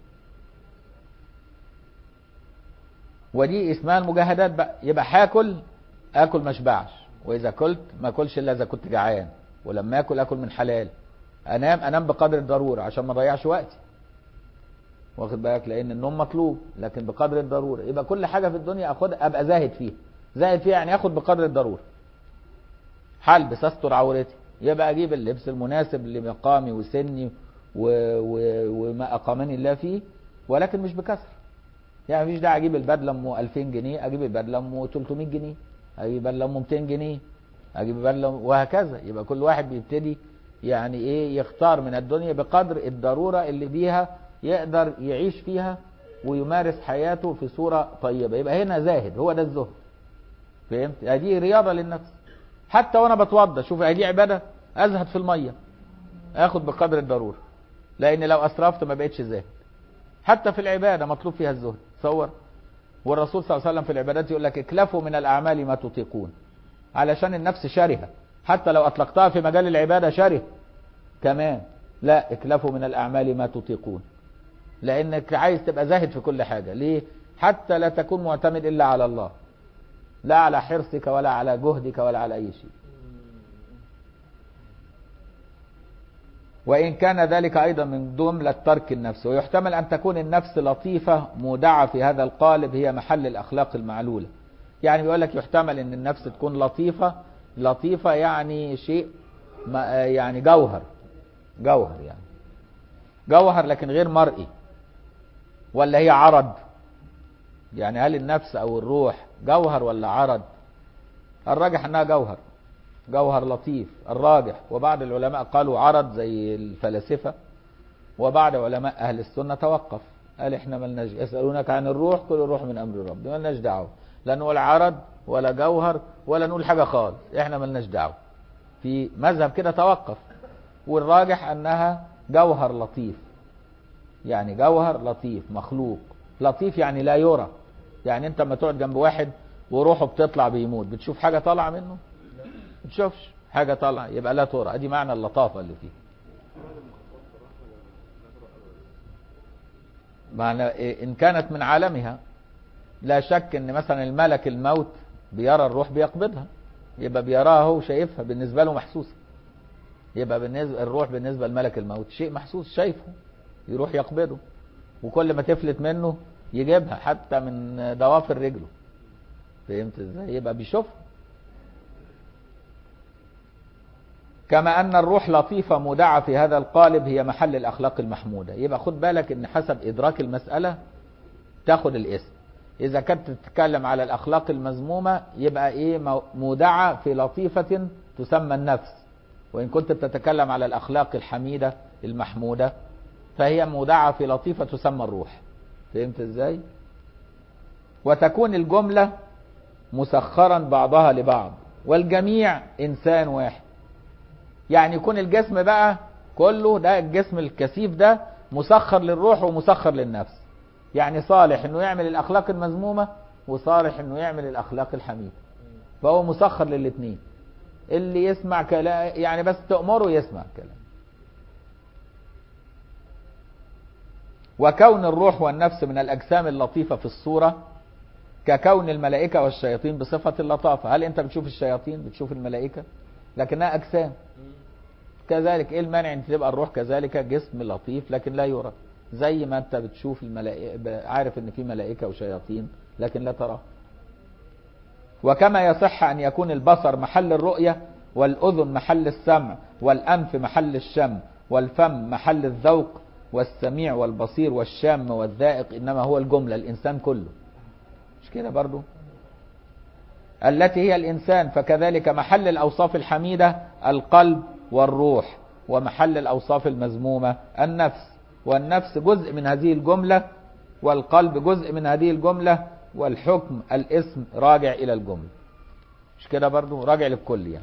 ودي اسمها المجاهدات بقى يبقى هاكل اكل ما اشبعش واذا كلت ما اكلش الا اذا كنت جعان ولما اكل اكل من حلال انام انام بقدر الضرورة عشان ما اضيعش وقتي واخد بالك لان النوم مطلوب لكن بقدر الضروره يبقى كل حاجه في الدنيا اخدها ابقى زاهد فيها زاهد فيها يعني اخد بقدر الضروره هلبس استر عورتي يبقى اجيب اللبس المناسب لمقامي وسني و... و... وما اقامني الله فيه ولكن مش بكثره يعني مفيش داعي اجيب البدله ام 2000 جنيه اجيب البدله ام 300 جنيه اجيب البدله ام 200 جنيه اجيب البدله وهكذا يبقى كل واحد بيبتدي يعني ايه يختار من الدنيا بقدر الضروره اللي بيها يقدر يعيش فيها ويمارس حياته في صورة طيبة يبقى هنا زاهد هو ده الزهد فهمت دي رياضة للنفس حتى وانا بتوضى شوف دي عبادة ازهد في المية اخد بقدر الضرورة لان لو اسرفت ما بقتش زاهد حتى في العبادة مطلوب فيها الزهد تصور والرسول صلى الله عليه وسلم في العبادات يقول لك اكلفوا من الاعمال ما تطيقون علشان النفس شرهة حتى لو اطلقتها في مجال العبادة شره كمان لا اكلفوا من الاعمال ما تطيقون لانك عايز تبقى زاهد في كل حاجة ليه حتى لا تكون معتمد الا على الله لا على حرصك ولا على جهدك ولا على اي شيء وإن كان ذلك أيضا من جملة ترك النفس ويحتمل أن تكون النفس لطيفة مودعة في هذا القالب هي محل الأخلاق المعلولة يعني بيقول لك يحتمل أن النفس تكون لطيفة لطيفة يعني شيء يعني جوهر جوهر يعني جوهر لكن غير مرئي ولا هي عرض يعني هل النفس او الروح جوهر ولا عرض الراجح انها جوهر جوهر لطيف الراجح وبعض العلماء قالوا عرض زي الفلاسفة وبعض علماء اهل السنة توقف قال احنا ملناش يسألونك عن الروح كل الروح من امر رب ملناش دعوة لا نقول عرض ولا جوهر ولا نقول حاجة خالص احنا ملناش دعوة في مذهب كده توقف والراجح انها جوهر لطيف يعني جوهر لطيف مخلوق لطيف يعني لا يرى يعني انت لما تقعد جنب واحد وروحه بتطلع بيموت بتشوف حاجة طالعة منه بتشوفش حاجة طالعة يبقى لا ترى ادي معنى اللطافة اللي فيه معنى إيه؟ ان كانت من عالمها لا شك ان مثلا الملك الموت بيرى الروح بيقبضها يبقى بيراها هو شايفها بالنسبة له محسوسة يبقى بالنسبة الروح بالنسبة لملك الموت شيء محسوس شايفه يروح يقبضه وكل ما تفلت منه يجيبها حتى من ضوافر رجله فهمت ازاي يبقى بيشوفها كما ان الروح لطيفة مودعة في هذا القالب هي محل الاخلاق المحمودة يبقى خد بالك ان حسب ادراك المسألة تاخد الاسم اذا كنت تتكلم على الاخلاق المذمومة يبقى ايه مودعة في لطيفة تسمى النفس وان كنت بتتكلم على الاخلاق الحميدة المحمودة فهي مودعة في لطيفة تسمى الروح فهمت ازاي وتكون الجملة مسخرا بعضها لبعض والجميع انسان واحد يعني يكون الجسم بقى كله ده الجسم الكثيف ده مسخر للروح ومسخر للنفس يعني صالح انه يعمل الاخلاق المذمومة وصالح انه يعمل الاخلاق الحميدة فهو مسخر للاثنين اللي يسمع كلام يعني بس تأمره يسمع كلام وكون الروح والنفس من الأجسام اللطيفة في الصورة ككون الملائكة والشياطين بصفة اللطافة هل أنت بتشوف الشياطين بتشوف الملائكة لكنها أجسام كذلك إيه المانع أن تبقى الروح كذلك جسم لطيف لكن لا يرى زي ما أنت بتشوف الملائكة عارف أن في ملائكة وشياطين لكن لا تراه وكما يصح أن يكون البصر محل الرؤية والأذن محل السمع والأنف محل الشم والفم محل الذوق والسميع والبصير والشام والذائق إنما هو الجملة الإنسان كله مش كده برضو التي هي الإنسان فكذلك محل الأوصاف الحميدة القلب والروح ومحل الأوصاف المذمومة النفس والنفس جزء من هذه الجملة والقلب جزء من هذه الجملة والحكم الاسم راجع إلى الجملة مش كده برضو راجع للكل يعني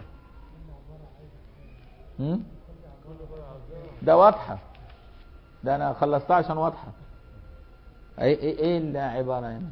هم؟ ده واضحة ده انا خلصتها عشان واضحة ايه ايه ايه العبارة هنا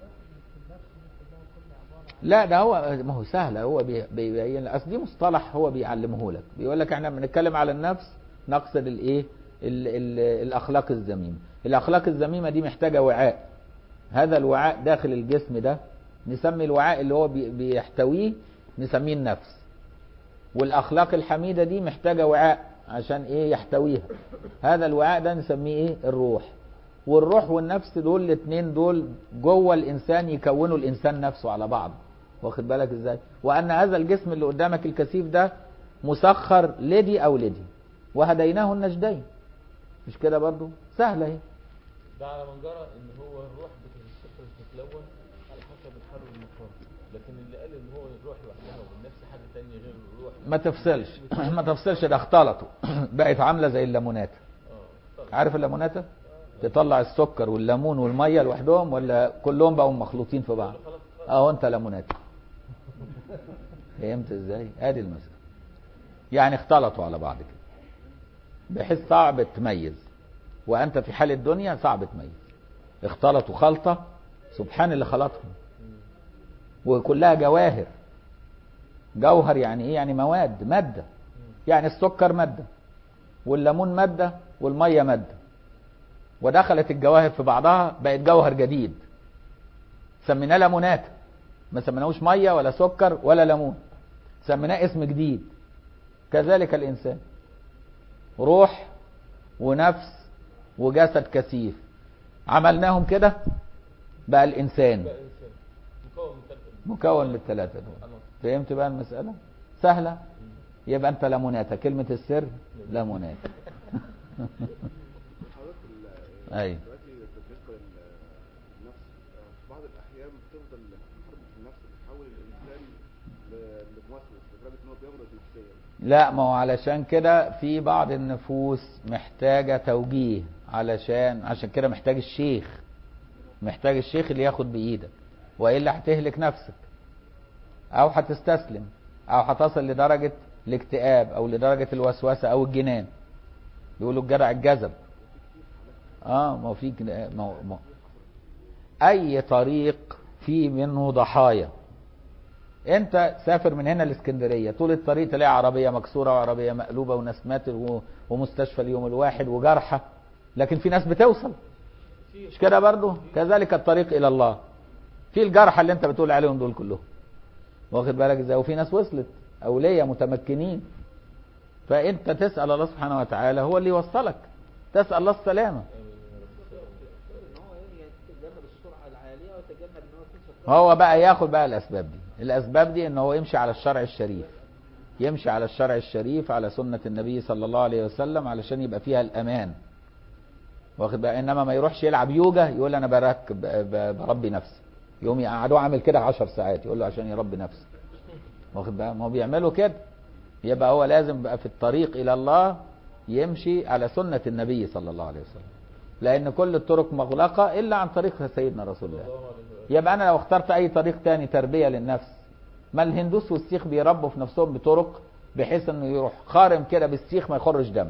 لا ده هو ما هو سهل هو بيبين اصل دي مصطلح هو بيعلمه لك بيقول لك احنا بنتكلم على النفس نقصد الايه ال ال الاخلاق الذميمه الاخلاق الذميمه دي محتاجه وعاء هذا الوعاء داخل الجسم ده نسمي الوعاء اللي هو بيحتويه نسميه النفس والاخلاق الحميده دي محتاجه وعاء عشان ايه يحتويها هذا الوعاء ده نسميه ايه الروح والروح والنفس دول الاثنين دول جوه الانسان يكونوا الانسان نفسه على بعض واخد بالك ازاي وان هذا الجسم اللي قدامك الكثيف ده مسخر لدي او لدي وهديناه النجدين مش كده برضو سهله اهي ده على من جرى ان هو الروح بتتشكل تتلون على حسب الحال والمقام لكن اللي قال ان هو الروح لوحدها والنفس حاجه ثانيه غير الروح ما تفصلش ما تفصلش ده اختلطوا بقت عامله زي الليمونات اه طبعا. عارف الليموناته تطلع السكر والليمون والميه لوحدهم ولا كلهم بقوا مخلوطين في بعض خلاص خلاص اهو انت ليمونات فهمت ازاي ادي المسألة يعني اختلطوا على بعض كده بحيث صعب تميز وانت في حال الدنيا صعب تميز اختلطوا خلطة سبحان اللي خلطهم وكلها جواهر جوهر يعني ايه يعني مواد مادة يعني السكر مادة والليمون مادة والمية مادة ودخلت الجواهر في بعضها بقت جوهر جديد سميناه ليمونات ما سميناهوش ميه ولا سكر ولا ليمون سميناه اسم جديد كذلك الانسان روح ونفس وجسد كثيف عملناهم كده بقى الانسان بقى انسان مكون من ثلاث مكون من الثلاثه دول عناصر فهمت بقى المساله سهله يبقى انت ليموناته كلمه السر ليمونات حضرتك ال- ايوه دلوقتي بالنسبه للنفس آه، في بعض الاحيان بتفضل حرب في النفس بتحول الانسان ل- لموسوس لدرجه ان هو بيمرض نفسيا لا ما هو علشان كده في بعض النفوس محتاجة توجيه علشان عشان كده محتاج الشيخ محتاج الشيخ اللي ياخد بإيدك وإلا هتهلك نفسك أو هتستسلم أو هتصل لدرجة الاكتئاب أو لدرجة الوسوسة أو الجنان يقولوا الجرع الجذب اه ما هو في جن- ما هو- ما هو- اي طريق فيه منه ضحايا انت سافر من هنا الاسكندريه طول الطريق تلاقي عربيه مكسوره وعربيه مقلوبه وناس ماتت و- ومستشفى اليوم الواحد وجرحى لكن في ناس بتوصل في مش كده برضه كذلك الطريق الى الله في الجرحى اللي انت بتقول عليهم دول كلهم واخد بالك ازاي وفي ناس وصلت اولياء متمكنين فانت تسال الله سبحانه وتعالى هو اللي يوصلك تسال الله السلامه ان هو يتجنب السرعه العاليه ويتجنب ان هو تنسى هو بقى ياخد بقى الاسباب دي الاسباب دي ان هو يمشي على الشرع الشريف يمشي على الشرع الشريف على سنة النبي صلى الله عليه وسلم علشان يبقى فيها الامان واخد بقى انما ما يروحش يلعب يوجا يقول انا بركب ب- بربي نفسي يقوم يقعدوه عامل كده عشر ساعات يقول له عشان يربي نفسي واخد بقى ما هو بيعملوا كده يبقى هو لازم بقى في الطريق الى الله يمشي على سنة النبي صلى الله عليه وسلم لان كل الطرق مغلقة الا عن طريق سيدنا رسول الله الله عليه وسلم. يبقى انا لو اخترت اي طريق تاني تربيه للنفس ما الهندوس والسيخ بيربوا في نفسهم بطرق بحيث انه يروح خارم كده بالسيخ ما يخرج دم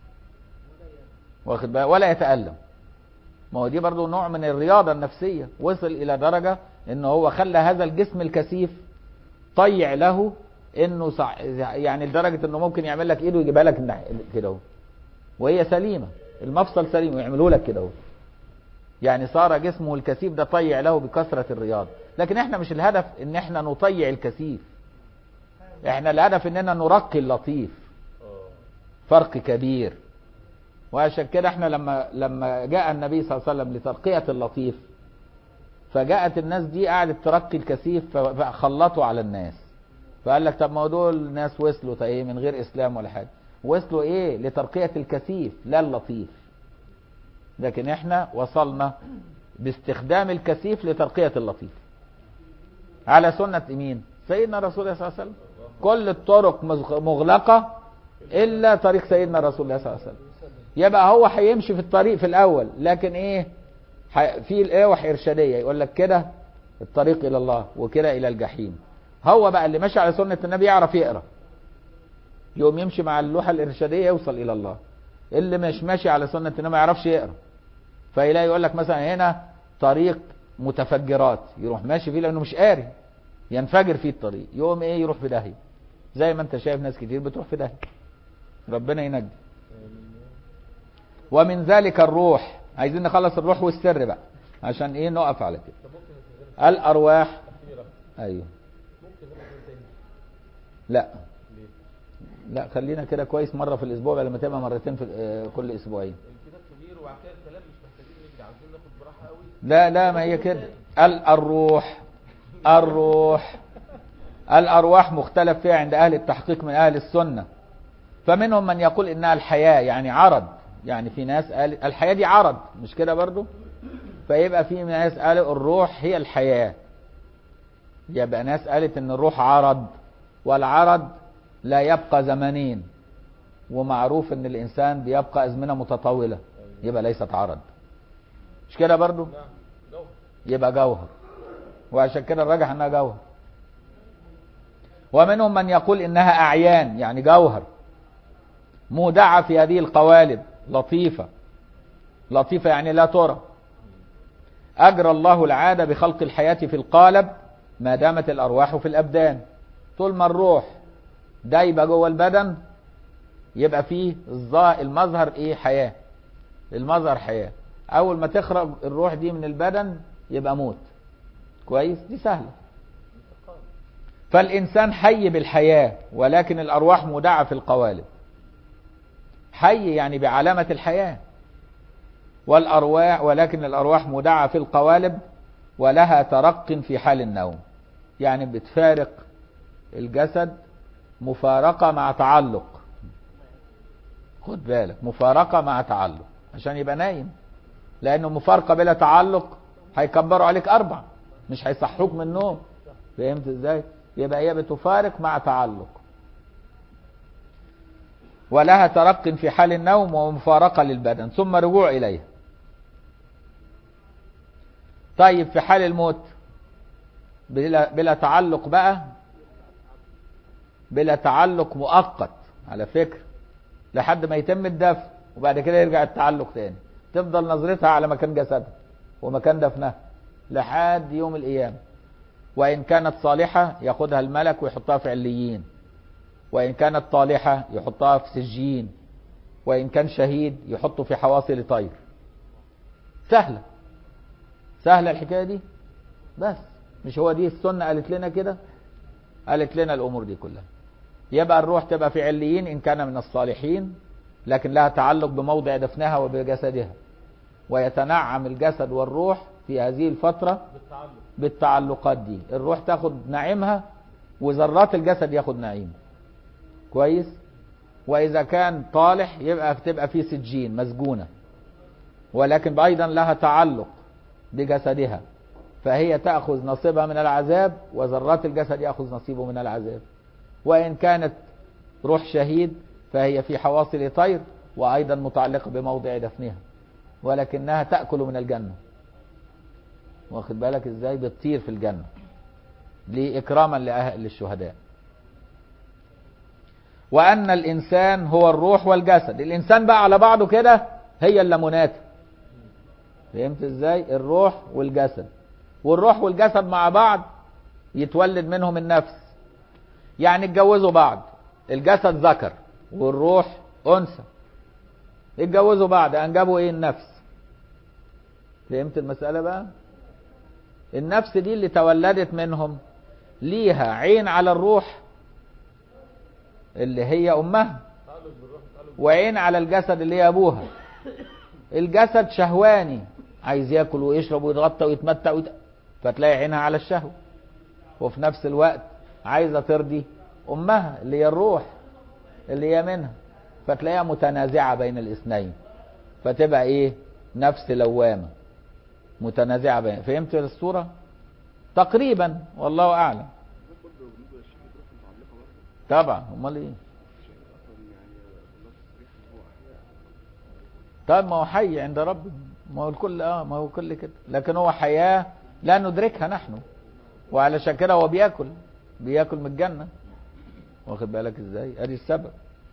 واخد بالك ولا يتالم ما هو دي برضو نوع من الرياضه النفسيه وصل الى درجه ان هو خلى هذا الجسم الكثيف طيع له انه صع... يعني لدرجه انه ممكن يعمل لك ايده ويجيبها لك الناح- كده اهو وهي سليمه المفصل سليم ويعملوا لك كده اهو يعني صار جسمه الكثيف ده طيع له بكثرة الرياضة لكن احنا مش الهدف ان احنا نطيع الكثيف احنا الهدف اننا نرقي اللطيف اه فرق كبير وعشان كده احنا لما لما جاء النبي صلى الله عليه وسلم لترقية اللطيف فجاءت الناس دي قعدت ترقي الكثيف ف- فخلطوا على الناس فقال لك طب ما هو دول ناس وصلوا طيب ايه من غير اسلام ولا حاجه وصلوا ايه لترقية الكثيف لا اللطيف لكن احنا وصلنا باستخدام الكثيف لترقية اللطيف على سنة مين سيدنا رسول الله صلى الله عليه وسلم كل الطرق مغ- مغلقة الا طريق سيدنا رسول الله صلى الله عليه وسلم يبقى هو هيمشي في الطريق في الاول لكن ايه ح- في الاوح ارشاديه يقول لك كده الطريق الى الله وكده الى الجحيم هو بقى اللي ماشي على سنه النبي يعرف يقرا يقوم يمشي مع اللوحه الارشاديه يوصل الى الله اللي مش ماشي على سنه النبي ما يعرفش يقرا فيلاقي يقول لك مثلا هنا طريق متفجرات يروح ماشي فيه لانه مش قاري ينفجر فيه الطريق يقوم ايه يروح في داهيه زي ما انت شايف ناس كتير بتروح في داهيه ربنا ينجي ومن ذلك الروح عايزين نخلص الروح والسر بقى عشان ايه نقف على كده طب ممكن نستخدمها الارواح في رقم ايوه ممكن ناخد تاني لا ليه؟ لا خلينا كده كويس مره في الاسبوع بدل ما تبقى مرتين في آه، كل اسبوعين الكتاب كبير وبعد كده الكلام مش محتاجين نجري عاوزين ناخد براحه قوي لا لا ما هي كده ال- الروح الروح الارواح مختلف فيها عند اهل التحقيق من اهل السنه فمنهم من يقول انها الحياه يعني عرض يعني في ناس قال الحياه دي عرض مش كده برضو فيبقى في ناس قالوا الروح هي الحياه يبقى ناس قالت ان الروح عرض والعرض لا يبقى زمنين ومعروف ان الانسان بيبقى ازمنه متطاوله يبقى ليست عرض مش كده برضو نعم جوهر يبقى جوهر وعشان كده الراجح انها جوهر ومنهم من يقول انها اعيان يعني جوهر مودعة في هذه القوالب لطيفة لطيفة يعني لا ترى أجرى الله العادة بخلق الحياة في القالب ما دامت الأرواح في الأبدان طول ما الروح دايبة جوه البدن يبقى فيه الظا- المظهر إيه حياة المظهر حياة أول ما تخرج الروح دي من البدن يبقى موت كويس دي سهلة فالإنسان حي بالحياة ولكن الأرواح مودعة في القوالب حي يعني بعلامة الحياة والأرواح ولكن الأرواح مودعة في القوالب ولها ترق في حال النوم يعني بتفارق الجسد مفارقة مع تعلق خد بالك مفارقة مع تعلق عشان يبقى نايم لأنه مفارقة بلا تعلق هيكبروا عليك أربع مش هيصحوك من النوم فهمت ازاي؟ يبقى هي بتفارق مع تعلق ولها ترق في حال النوم ومفارقة للبدن ثم رجوع إليها طيب في حال الموت بلا, بلا تعلق بقى بلا تعلق مؤقت على فكرة لحد ما يتم الدفن وبعد كده يرجع التعلق تاني تفضل نظرتها على مكان جسدها ومكان دفنها لحد يوم القيامة وإن كانت صالحة ياخدها الملك ويحطها في عليين وإن كانت طالحة يحطها في سجين وإن كان شهيد يحطه في حواصل طير سهلة سهلة الحكاية دي بس مش هو دي السنة قالت لنا كده قالت لنا الأمور دي كلها يبقى الروح تبقى في عليين إن كان من الصالحين لكن لها تعلق بموضع دفنها وبجسدها ويتنعم الجسد والروح في هذه الفترة بالتعلق بالتعلقات دي الروح تاخد نعيمها وذرات الجسد ياخد نعيم كويس وإذا كان طالح يبقى تبقى في سجين مسجونة ولكن أيضا لها تعلق بجسدها فهي تأخذ نصيبها من العذاب وذرات الجسد يأخذ نصيبه من العذاب وإن كانت روح شهيد فهي في حواصل طير وأيضا متعلقة بموضع دفنها ولكنها تأكل من الجنة واخد بالك ازاي بتطير في الجنة ليه إكراما لأهل للشهداء وأن الإنسان هو الروح والجسد الإنسان بقى على بعضه كده هي الليمونات فهمت ازاي الروح والجسد والروح والجسد مع بعض يتولد منهم النفس يعني اتجوزوا بعض الجسد ذكر والروح أنثى اتجوزوا بعض أنجبوا ايه النفس فهمت المسألة بقى النفس دي اللي تولدت منهم ليها عين على الروح اللي هي أمها تعلق بالروح تعلق وعين على الجسد اللي هي أبوها الجسد شهواني عايز ياكل ويشرب ويتغطى ويتمتع ويت... فتلاقي عينها على الشهوة وفي نفس الوقت عايزة ترضي أمها اللي هي الروح اللي هي منها فتلاقيها متنازعة بين الاثنين فتبقى ايه نفس لوامة متنازعة بين فهمت الصورة تقريبا والله أعلم ده برضه بالنسبه للشهيد روح متعلقه برضه طبعا امال ايه الشهيد اصلا يعني الله تصريح ان هو احياء طيب ما هو حي عند ربه ما هو الكل اه ما هو كل كده لكن هو حياة لا ندركها نحن وعلشان كده هو بياكل بياكل من الجنة واخد بالك ازاي ادي السبب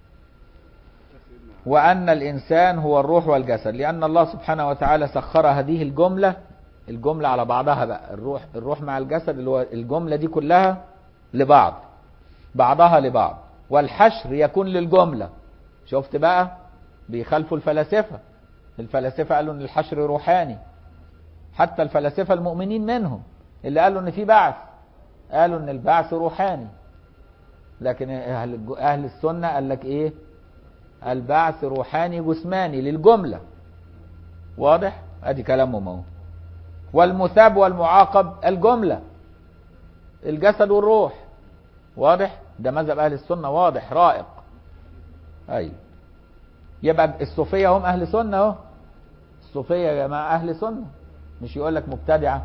وأن الإنسان هو الروح والجسد لأن الله سبحانه وتعالى سخر هذه الجملة الجملة على بعضها بقى الروح الروح مع الجسد اللي هو الجملة دي كلها لبعض بعضها لبعض والحشر يكون للجملة شفت بقى بيخالفوا الفلاسفة الفلاسفة قالوا ان الحشر روحاني حتى الفلاسفة المؤمنين منهم اللي قالوا ان في بعث قالوا ان البعث روحاني لكن اهل الج- اهل السنة قال لك ايه البعث روحاني جسماني للجملة واضح ادي كلامهم اهو والمثاب والمعاقب الجملة الجسد والروح واضح ده مذهب اهل السنة واضح رائق ايوه يبقى الصوفية هم اهل سنة اهو الصوفية يا جماعة اهل سنة مش يقول لك مبتدعة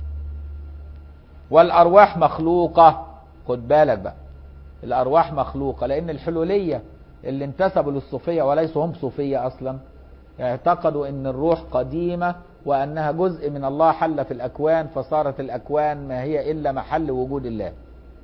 والارواح مخلوقة خد بالك بقى الارواح مخلوقة لان الحلولية اللي انتسبوا للصوفية وليسوا هم صوفية اصلا اعتقدوا ان الروح قديمة وانها جزء من الله حل في الاكوان فصارت الاكوان ما هي الا محل وجود الله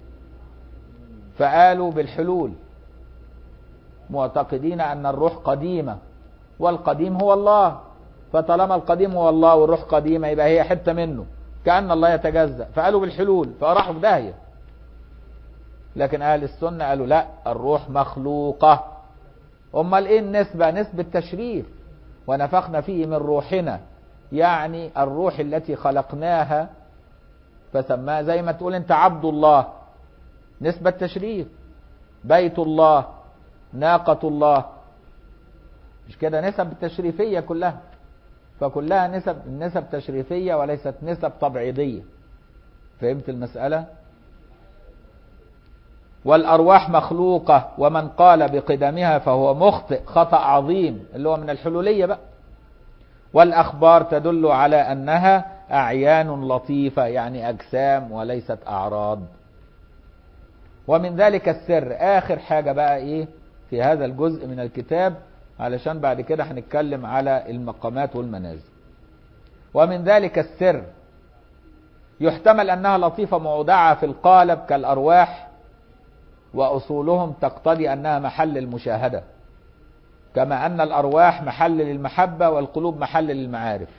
فقالوا بالحلول معتقدين ان الروح قديمة والقديم هو الله فطالما القديم هو الله والروح قديمة يبقى هي حتة منه كأن الله يتجزأ فقالوا بالحلول فراحوا في داهية لكن اهل السنة قالوا لا الروح مخلوقة امال ايه النسبة نسبة تشريف ونفخنا فيه من روحنا يعني الروح التي خلقناها فسماها زي ما تقول انت عبد الله نسبة تشريف بيت الله ناقة الله مش كده نسب تشريفية كلها فكلها نسب نسب تشريفية وليست نسب تبعيضية فهمت المسألة والأرواح مخلوقة ومن قال بقدمها فهو مخطئ خطأ عظيم اللي هو من الحلولية بقى والأخبار تدل على أنها أعيان لطيفة يعني أجسام وليست أعراض ومن ذلك السر آخر حاجة بقى إيه في هذا الجزء من الكتاب علشان بعد كده هنتكلم على المقامات والمنازل ومن ذلك السر يحتمل أنها لطيفة مودعة في القالب كالأرواح وأصولهم تقتضي أنها محل المشاهدة كما أن الأرواح محل للمحبة والقلوب محل للمعارف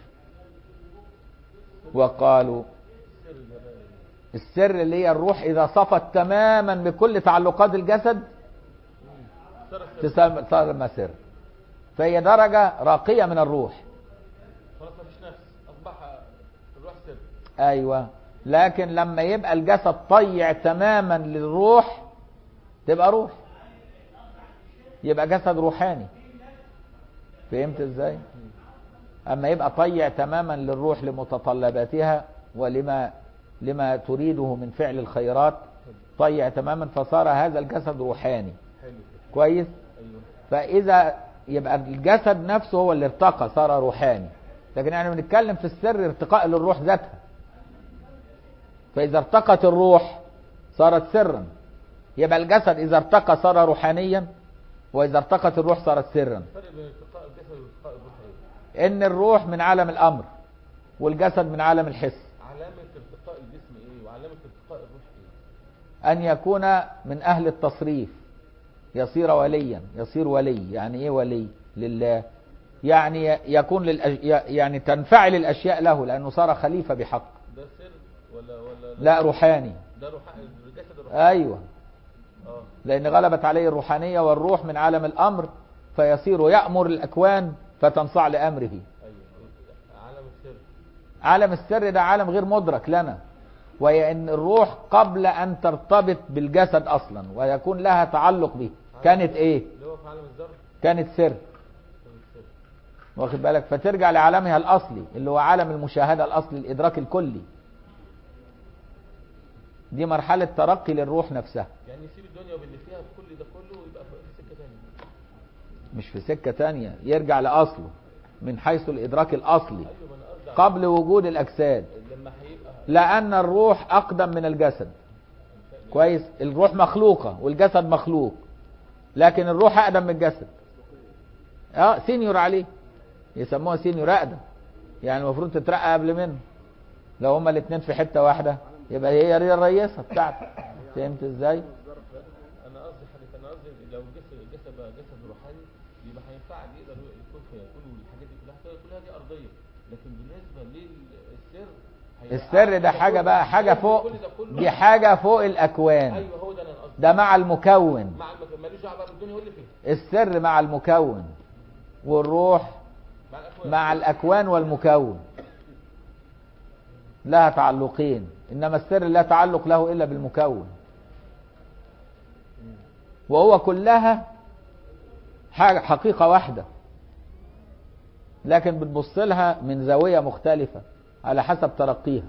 وقالوا سر الجلال السر اللي هي الروح إذا صفت تماما بكل تعلقات الجسد سر السر تسمى تسمى سر فهي درجة راقية من الروح خلاص مفيش نفس اصبح الروح سر أيوة لكن لما يبقى الجسد طيع تماما للروح تبقى روح يبقى جسد روحاني فهمت ازاي اما يبقى طيع تماما للروح لمتطلباتها ولما لما تريده من فعل الخيرات طيع تماما فصار هذا الجسد روحاني حلو كويس ايوه فاذا يبقى الجسد نفسه هو اللي ارتقى صار روحاني لكن احنا بنتكلم في السر ارتقاء للروح ذاتها فاذا ارتقت الروح صارت سرا يبقى الجسد اذا ارتقى صار روحانيا واذا ارتقت الروح صارت سرا الفرق بين ارتقاء الجسد وارتقاء الروح ايه ان الروح من عالم الامر والجسد من عالم الحس علامة ارتقاء الجسم ايه وعلامة ارتقاء الروح ايه ان يكون من اهل التصريف يصير وليا يصير ولي يعني ايه ولي لله يعني يكون للأج... يعني تنفعل الاشياء له لانه صار خليفه بحق ده سر ولا ولا لا روحاني ده روح الجسد الروحاني ايوه اه لان غلبت عليه الروحانيه والروح من عالم الامر فيصير يامر الاكوان فتنصاع لامره ايوه عالم السر عالم السر ده عالم غير مدرك لنا وهي ان الروح قبل ان ترتبط بالجسد اصلا ويكون لها تعلق به كانت ايه اللي هو في عالم الذر كانت سر كان السر واخد بالك فترجع لعالمها الاصلي اللي هو عالم المشاهده الاصلي الادراك الكلي دي مرحله ترقي للروح نفسها يعني يسيب الدنيا وباللي فيها بكل ده كله ويبقى في سكة تانية مش في سكه تانية يرجع لاصله من حيث الادراك الاصلي ايوه ما انا قصدي على- قبل وجود الاجساد لما هيبقى لان الروح اقدم من الجسد كويس الروح مخلوقه والجسد مخلوق لكن الروح اقدم من الجسد اه سينيور عليه يسموها سينيور اقدم يعني المفروض تترقى قبل منه لو هما الاثنين في حته واحده يبقى هي هي الرئيسه بتاعته فهمت ازاي انا قصدي حاجه انا قصدي لو الجسد الجسد بقى جسد روحاني يبقى هينفع يقدر يكون في يكون الحاجات دي كلها كلها دي ارضيه لكن بالنسبه للسر هيبقى السر ده كل حاجه بقى حاجه كل فوق ده كله دي حاجه فوق الاكوان ايوه هو ده اللي انا قصدي ده مع المكون مع المك... ماليش دعوه بقى بالدنيا واللي فيها السر مع المكون والروح مع الاكوان مع الأكوان والمكون لها تعلقين إنما السر لا تعلق له إلا بالمكون وهو كلها حاجة حقيقة واحدة لكن بتبص لها من زاوية مختلفة على حسب ترقيها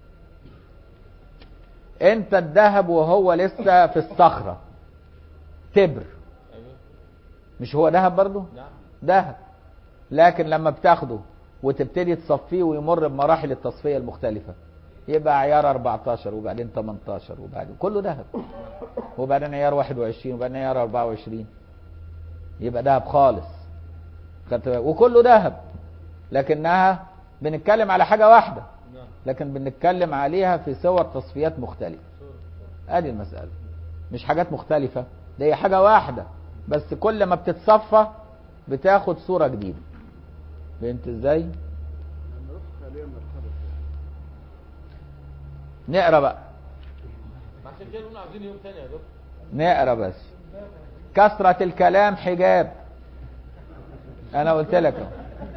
انت الذهب وهو لسه في الصخرة تبر ايوه مش هو ذهب برضه نعم ذهب لكن لما بتاخده وتبتدي تصفيه ويمر بمراحل التصفية المختلفة يبقى عيار 14 وبعدين 18 وبعدين كله ذهب وبعدين عيار 21 وبعدين عيار 24 يبقى ذهب خالص خدت بالك؟ وكله ذهب لكنها بنتكلم على حاجة واحدة نعم لكن بنتكلم عليها في صور تصفيات مختلفة صورة ادي المسألة مش حاجات مختلفة ده هي حاجة واحدة بس كل ما بتتصفى بتاخد صورة جديدة فهمت ازاي الروح خالية من الخبث نقرا بقى عشان كده نقول عاوزين يوم تاني يا دكتور نقرا بس كثرة الكلام حجاب انا قلت لك اهو.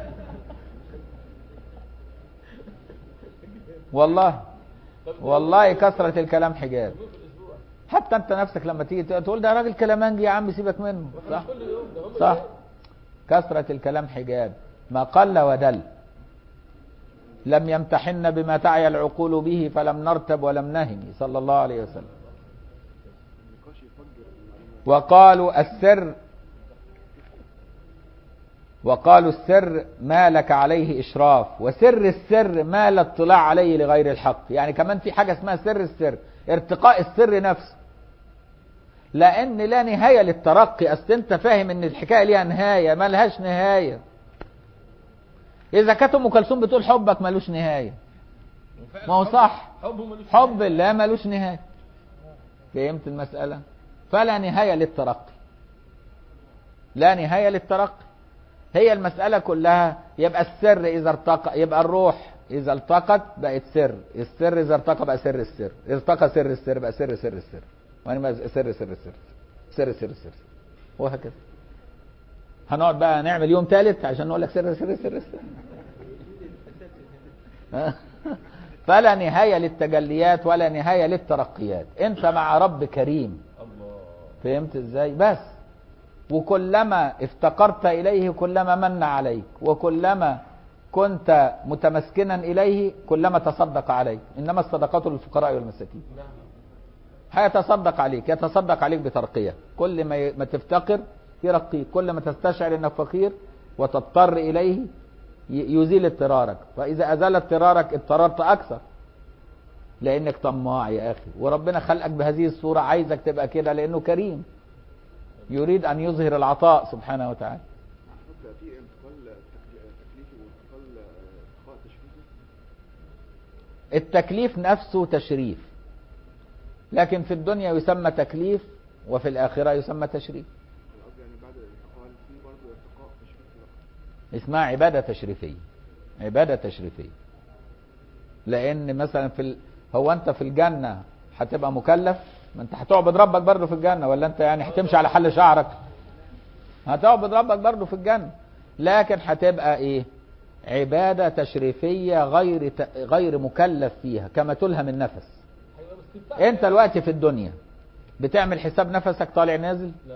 والله طب والله كثرة الكلام حجاب يوم في الاسبوع حتى انت نفسك لما تيجي تقول ده راجل كلامنجي يا عم سيبك منه ما صح احنا كل يوم ده هم صح اليوم. كثرة الكلام حجاب ما قل ودل لم يمتحن بما تعي العقول به فلم نرتب ولم نهم صلى الله عليه وسلم النقاش يفجر المعلومات وقالوا السر وقالوا السر ما لك عليه إشراف وسر السر ما لا اطلاع عليه لغير الحق يعني كمان في حاجة اسمها سر السر ارتقاء السر نفسه لأن لا نهاية للترقي أصل أنت فاهم إن الحكاية ليها نهاية ما لهاش نهاية إذا كانت أم كلثوم بتقول حبك ملوش نهاية وفعلا ما هو حب- صح حب ملوش حب نهاية. الله ملوش نهاية فهمت المسألة فلا نهاية للترقي لا نهاية للترقي هي المسألة كلها يبقى السر إذا ارتقى يبقى الروح إذا التقت بقت سر السر إذا ارتقى بقى سر السر إذا ارتقى سر السر بقى سر سر السر وأنا بقى سر سر السر سر سر السر وهكذا هنقعد بقى نعمل يوم ثالث عشان نقول لك سر سر سر السر فلا نهاية للتجليات ولا نهاية للترقيات انت مع رب كريم الله فهمت ازاي بس وكلما افتقرت اليه كلما من عليك وكلما كنت متمسكنا اليه كلما تصدق عليك انما الصدقات للفقراء والمساكين نعم هيتصدق عليك يتصدق عليك بترقية كل ما ي- ما تفتقر يرقيك كل ما تستشعر انك فقير وتضطر اليه ي- يزيل اضطرارك فاذا ازال اضطرارك اضطررت اكثر لانك طماع يا اخي وربنا خلقك بهذه الصورة عايزك تبقى كده لانه كريم يريد ان يظهر العطاء سبحانه وتعالى حتى في انتقال تكل- تكليفي وانتقال آه، ارتقاء تشريفي التكليف نفسه تشريف لكن في الدنيا يسمى تكليف وفي الآخرة يسمى تشريف القصد يعني بعد الانتقال في برضه ارتقاء تشريفي بقى. اسمها عبادة تشريفية عبادة تشريفية لأن مثلا في ال... هو أنت في الجنة هتبقى مكلف ما أنت هتعبد ربك برضه في الجنة ولا أنت يعني هتمشي على حل شعرك هتعبد ربك برضه في الجنة لكن هتبقى إيه عبادة تشريفية غير ت... غير مكلف فيها كما تلهم النفس ايوه بس بتاع أنت دلوقتي في الدنيا بتعمل حساب نفسك طالع نازل لا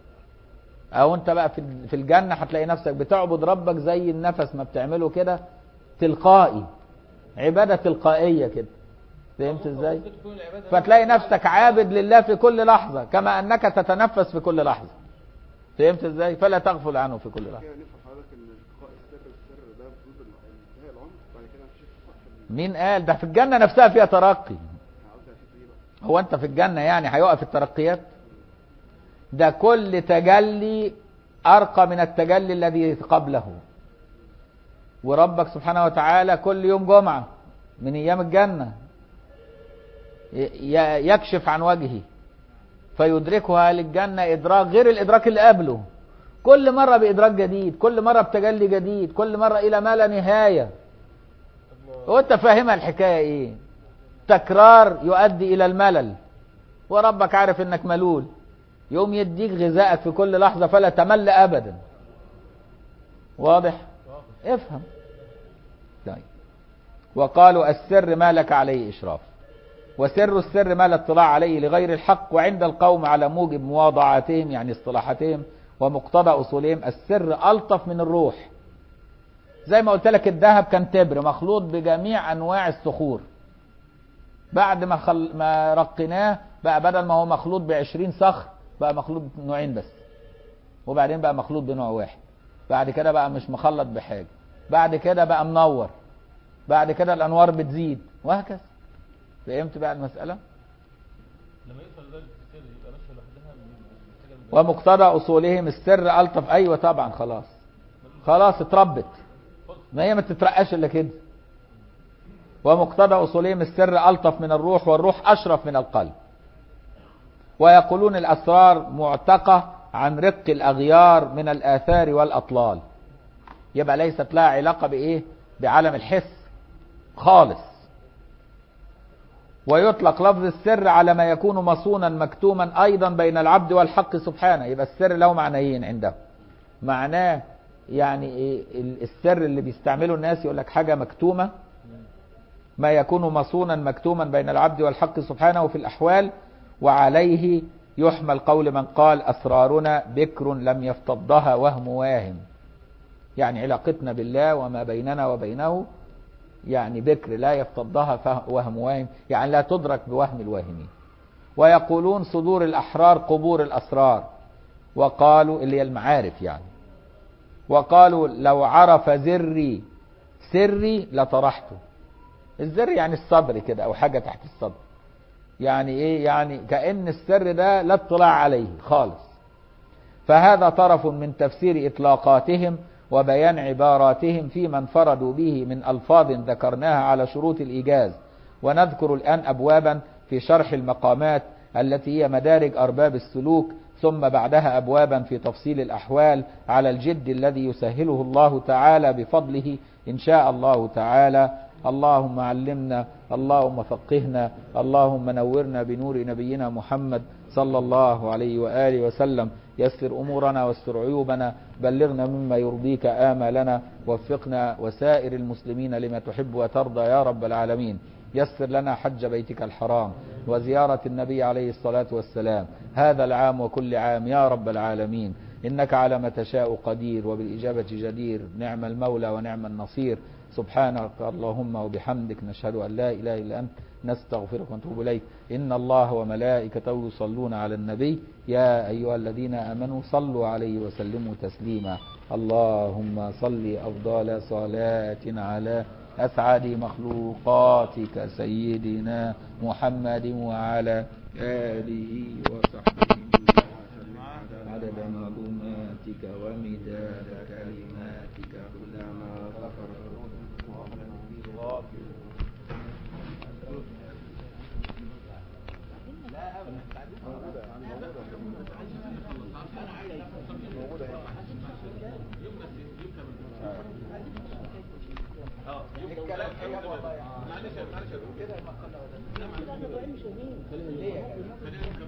او انت بقى في في الجنه هتلاقي نفسك بتعبد ربك زي النفس ما بتعمله كده تلقائي عباده تلقائيه كده فهمت ازاي ممكن تكون العبادة فتلاقي نفسك عابد لله في كل لحظه كما انك تتنفس في كل لحظه فهمت ازاي فلا تغفل عنه في كل لحظه كده نفهم حضرتك ان ارتقاء السر السر ده بحدود ال- انتهاء العمر بعد كده مفيش ارتقاء في ال- مين قال ده في الجنه نفسها فيها ترقي قصدي على الحته دي بقى هو انت في الجنه يعني هيقف الترقيات ده كل تجلي ارقى من التجلي الذي قبله وربك سبحانه وتعالى كل يوم جمعه من ايام الجنه ي- ي- يكشف عن وجهه فيدركها للجنه ادراك غير الادراك اللي قبله كل مره بادراك جديد كل مره بتجلي جديد كل مره الى ما لا نهايه الله. وانت فاهمها الحكايه ايه تكرار يؤدي الى الملل وربك عارف انك ملول يوم يديك غذائك في كل لحظه فلا تمل ابدا واضح واضح. افهم طيب وقالوا السر ما لك عليه اشراف وسر السر ما لا اطلاع عليه لغير الحق وعند القوم على موجب مواضعاتهم يعني اصطلاحاتهم ومقتضى اصولهم السر الطف من الروح زي ما قلت لك الذهب كان تبر مخلوط بجميع انواع الصخور بعد ما خل... ما رقيناه بقى بدل ما هو مخلوط ب 20 صخر بقى مخلوط بنوعين بس وبعدين بقى مخلوط بنوع واحد بعد كده بقى مش مخلط بحاجه بعد كده بقى منور بعد كده الانوار بتزيد وهكذا فهمت بقى المساله لما يوصل لدرجة السر يبقى ماشية لوحدها من من حاجة من ومقتضى اصولهم السر الطف ايوه طبعا خلاص خلاص اتربت ما هي ما تترقاش الا كده ومقتضى اصولهم السر الطف من الروح والروح اشرف من القلب ويقولون الاسرار معتقه عن رق الاغيار من الاثار والاطلال يبقى ليست لها علاقه بايه بعالم الحس خالص ويطلق لفظ السر على ما يكون مصونا مكتوما ايضا بين العبد والحق سبحانه يبقى السر له معنيين عنده معناه يعني ايه ال- السر اللي بيستعمله الناس يقول لك حاجه مكتومه ما يكون مصونا مكتوما بين العبد والحق سبحانه في الاحوال وعليه يحمل قول من قال اسرارنا بكر لم يفتضها وهم واهم يعني علاقتنا بالله وما بيننا وبينه يعني بكر لا يفتضها فه- وهم واهم يعني لا تدرك بوهم الواهمين ويقولون صدور الأحرار قبور الأسرار وقالوا اللي هي المعارف يعني وقالوا لو عرف زري سري لطرحته الزر يعني الصدر كده أو حاجة تحت الصدر يعني إيه يعني كأن السر ده لا اطلاع عليه خالص فهذا طرف من تفسير إطلاقاتهم وبيان عباراتهم فيما انفردوا به من ألفاظ ذكرناها على شروط الإيجاز ونذكر الآن أبوابا في شرح المقامات التي هي مدارج أرباب السلوك ثم بعدها أبوابا في تفصيل الأحوال على الجد الذي يسهله الله تعالى بفضله إن شاء الله تعالى اللهم علمنا اللهم فقهنا اللهم نورنا بنور نبينا محمد صلى الله عليه وآله وسلم يسر أمورنا واستر عيوبنا بلغنا مما يرضيك آمالنا وفقنا وسائر المسلمين لما تحب وترضى يا رب العالمين يسر لنا حج بيتك الحرام وزيارة النبي عليه الصلاة والسلام هذا العام وكل عام يا رب العالمين إنك على ما تشاء قدير وبالإجابة جدير نعم المولى ونعم النصير سبحانك اللهم وبحمدك نشهد أن لا إله إلا أنت نستغفرك ونتوب إليك إن الله وملائكته يصلون على النبي يا أيها الذين آمنوا صلوا عليه وسلموا تسليما اللهم صل أفضل صلاة على أسعد مخلوقاتك سيدنا محمد وعلى آله وصحبه عدد معلوماتك ومداد كلماتك كلما غفر غافر الكلام معلش معلش كده كده ما خلى ولا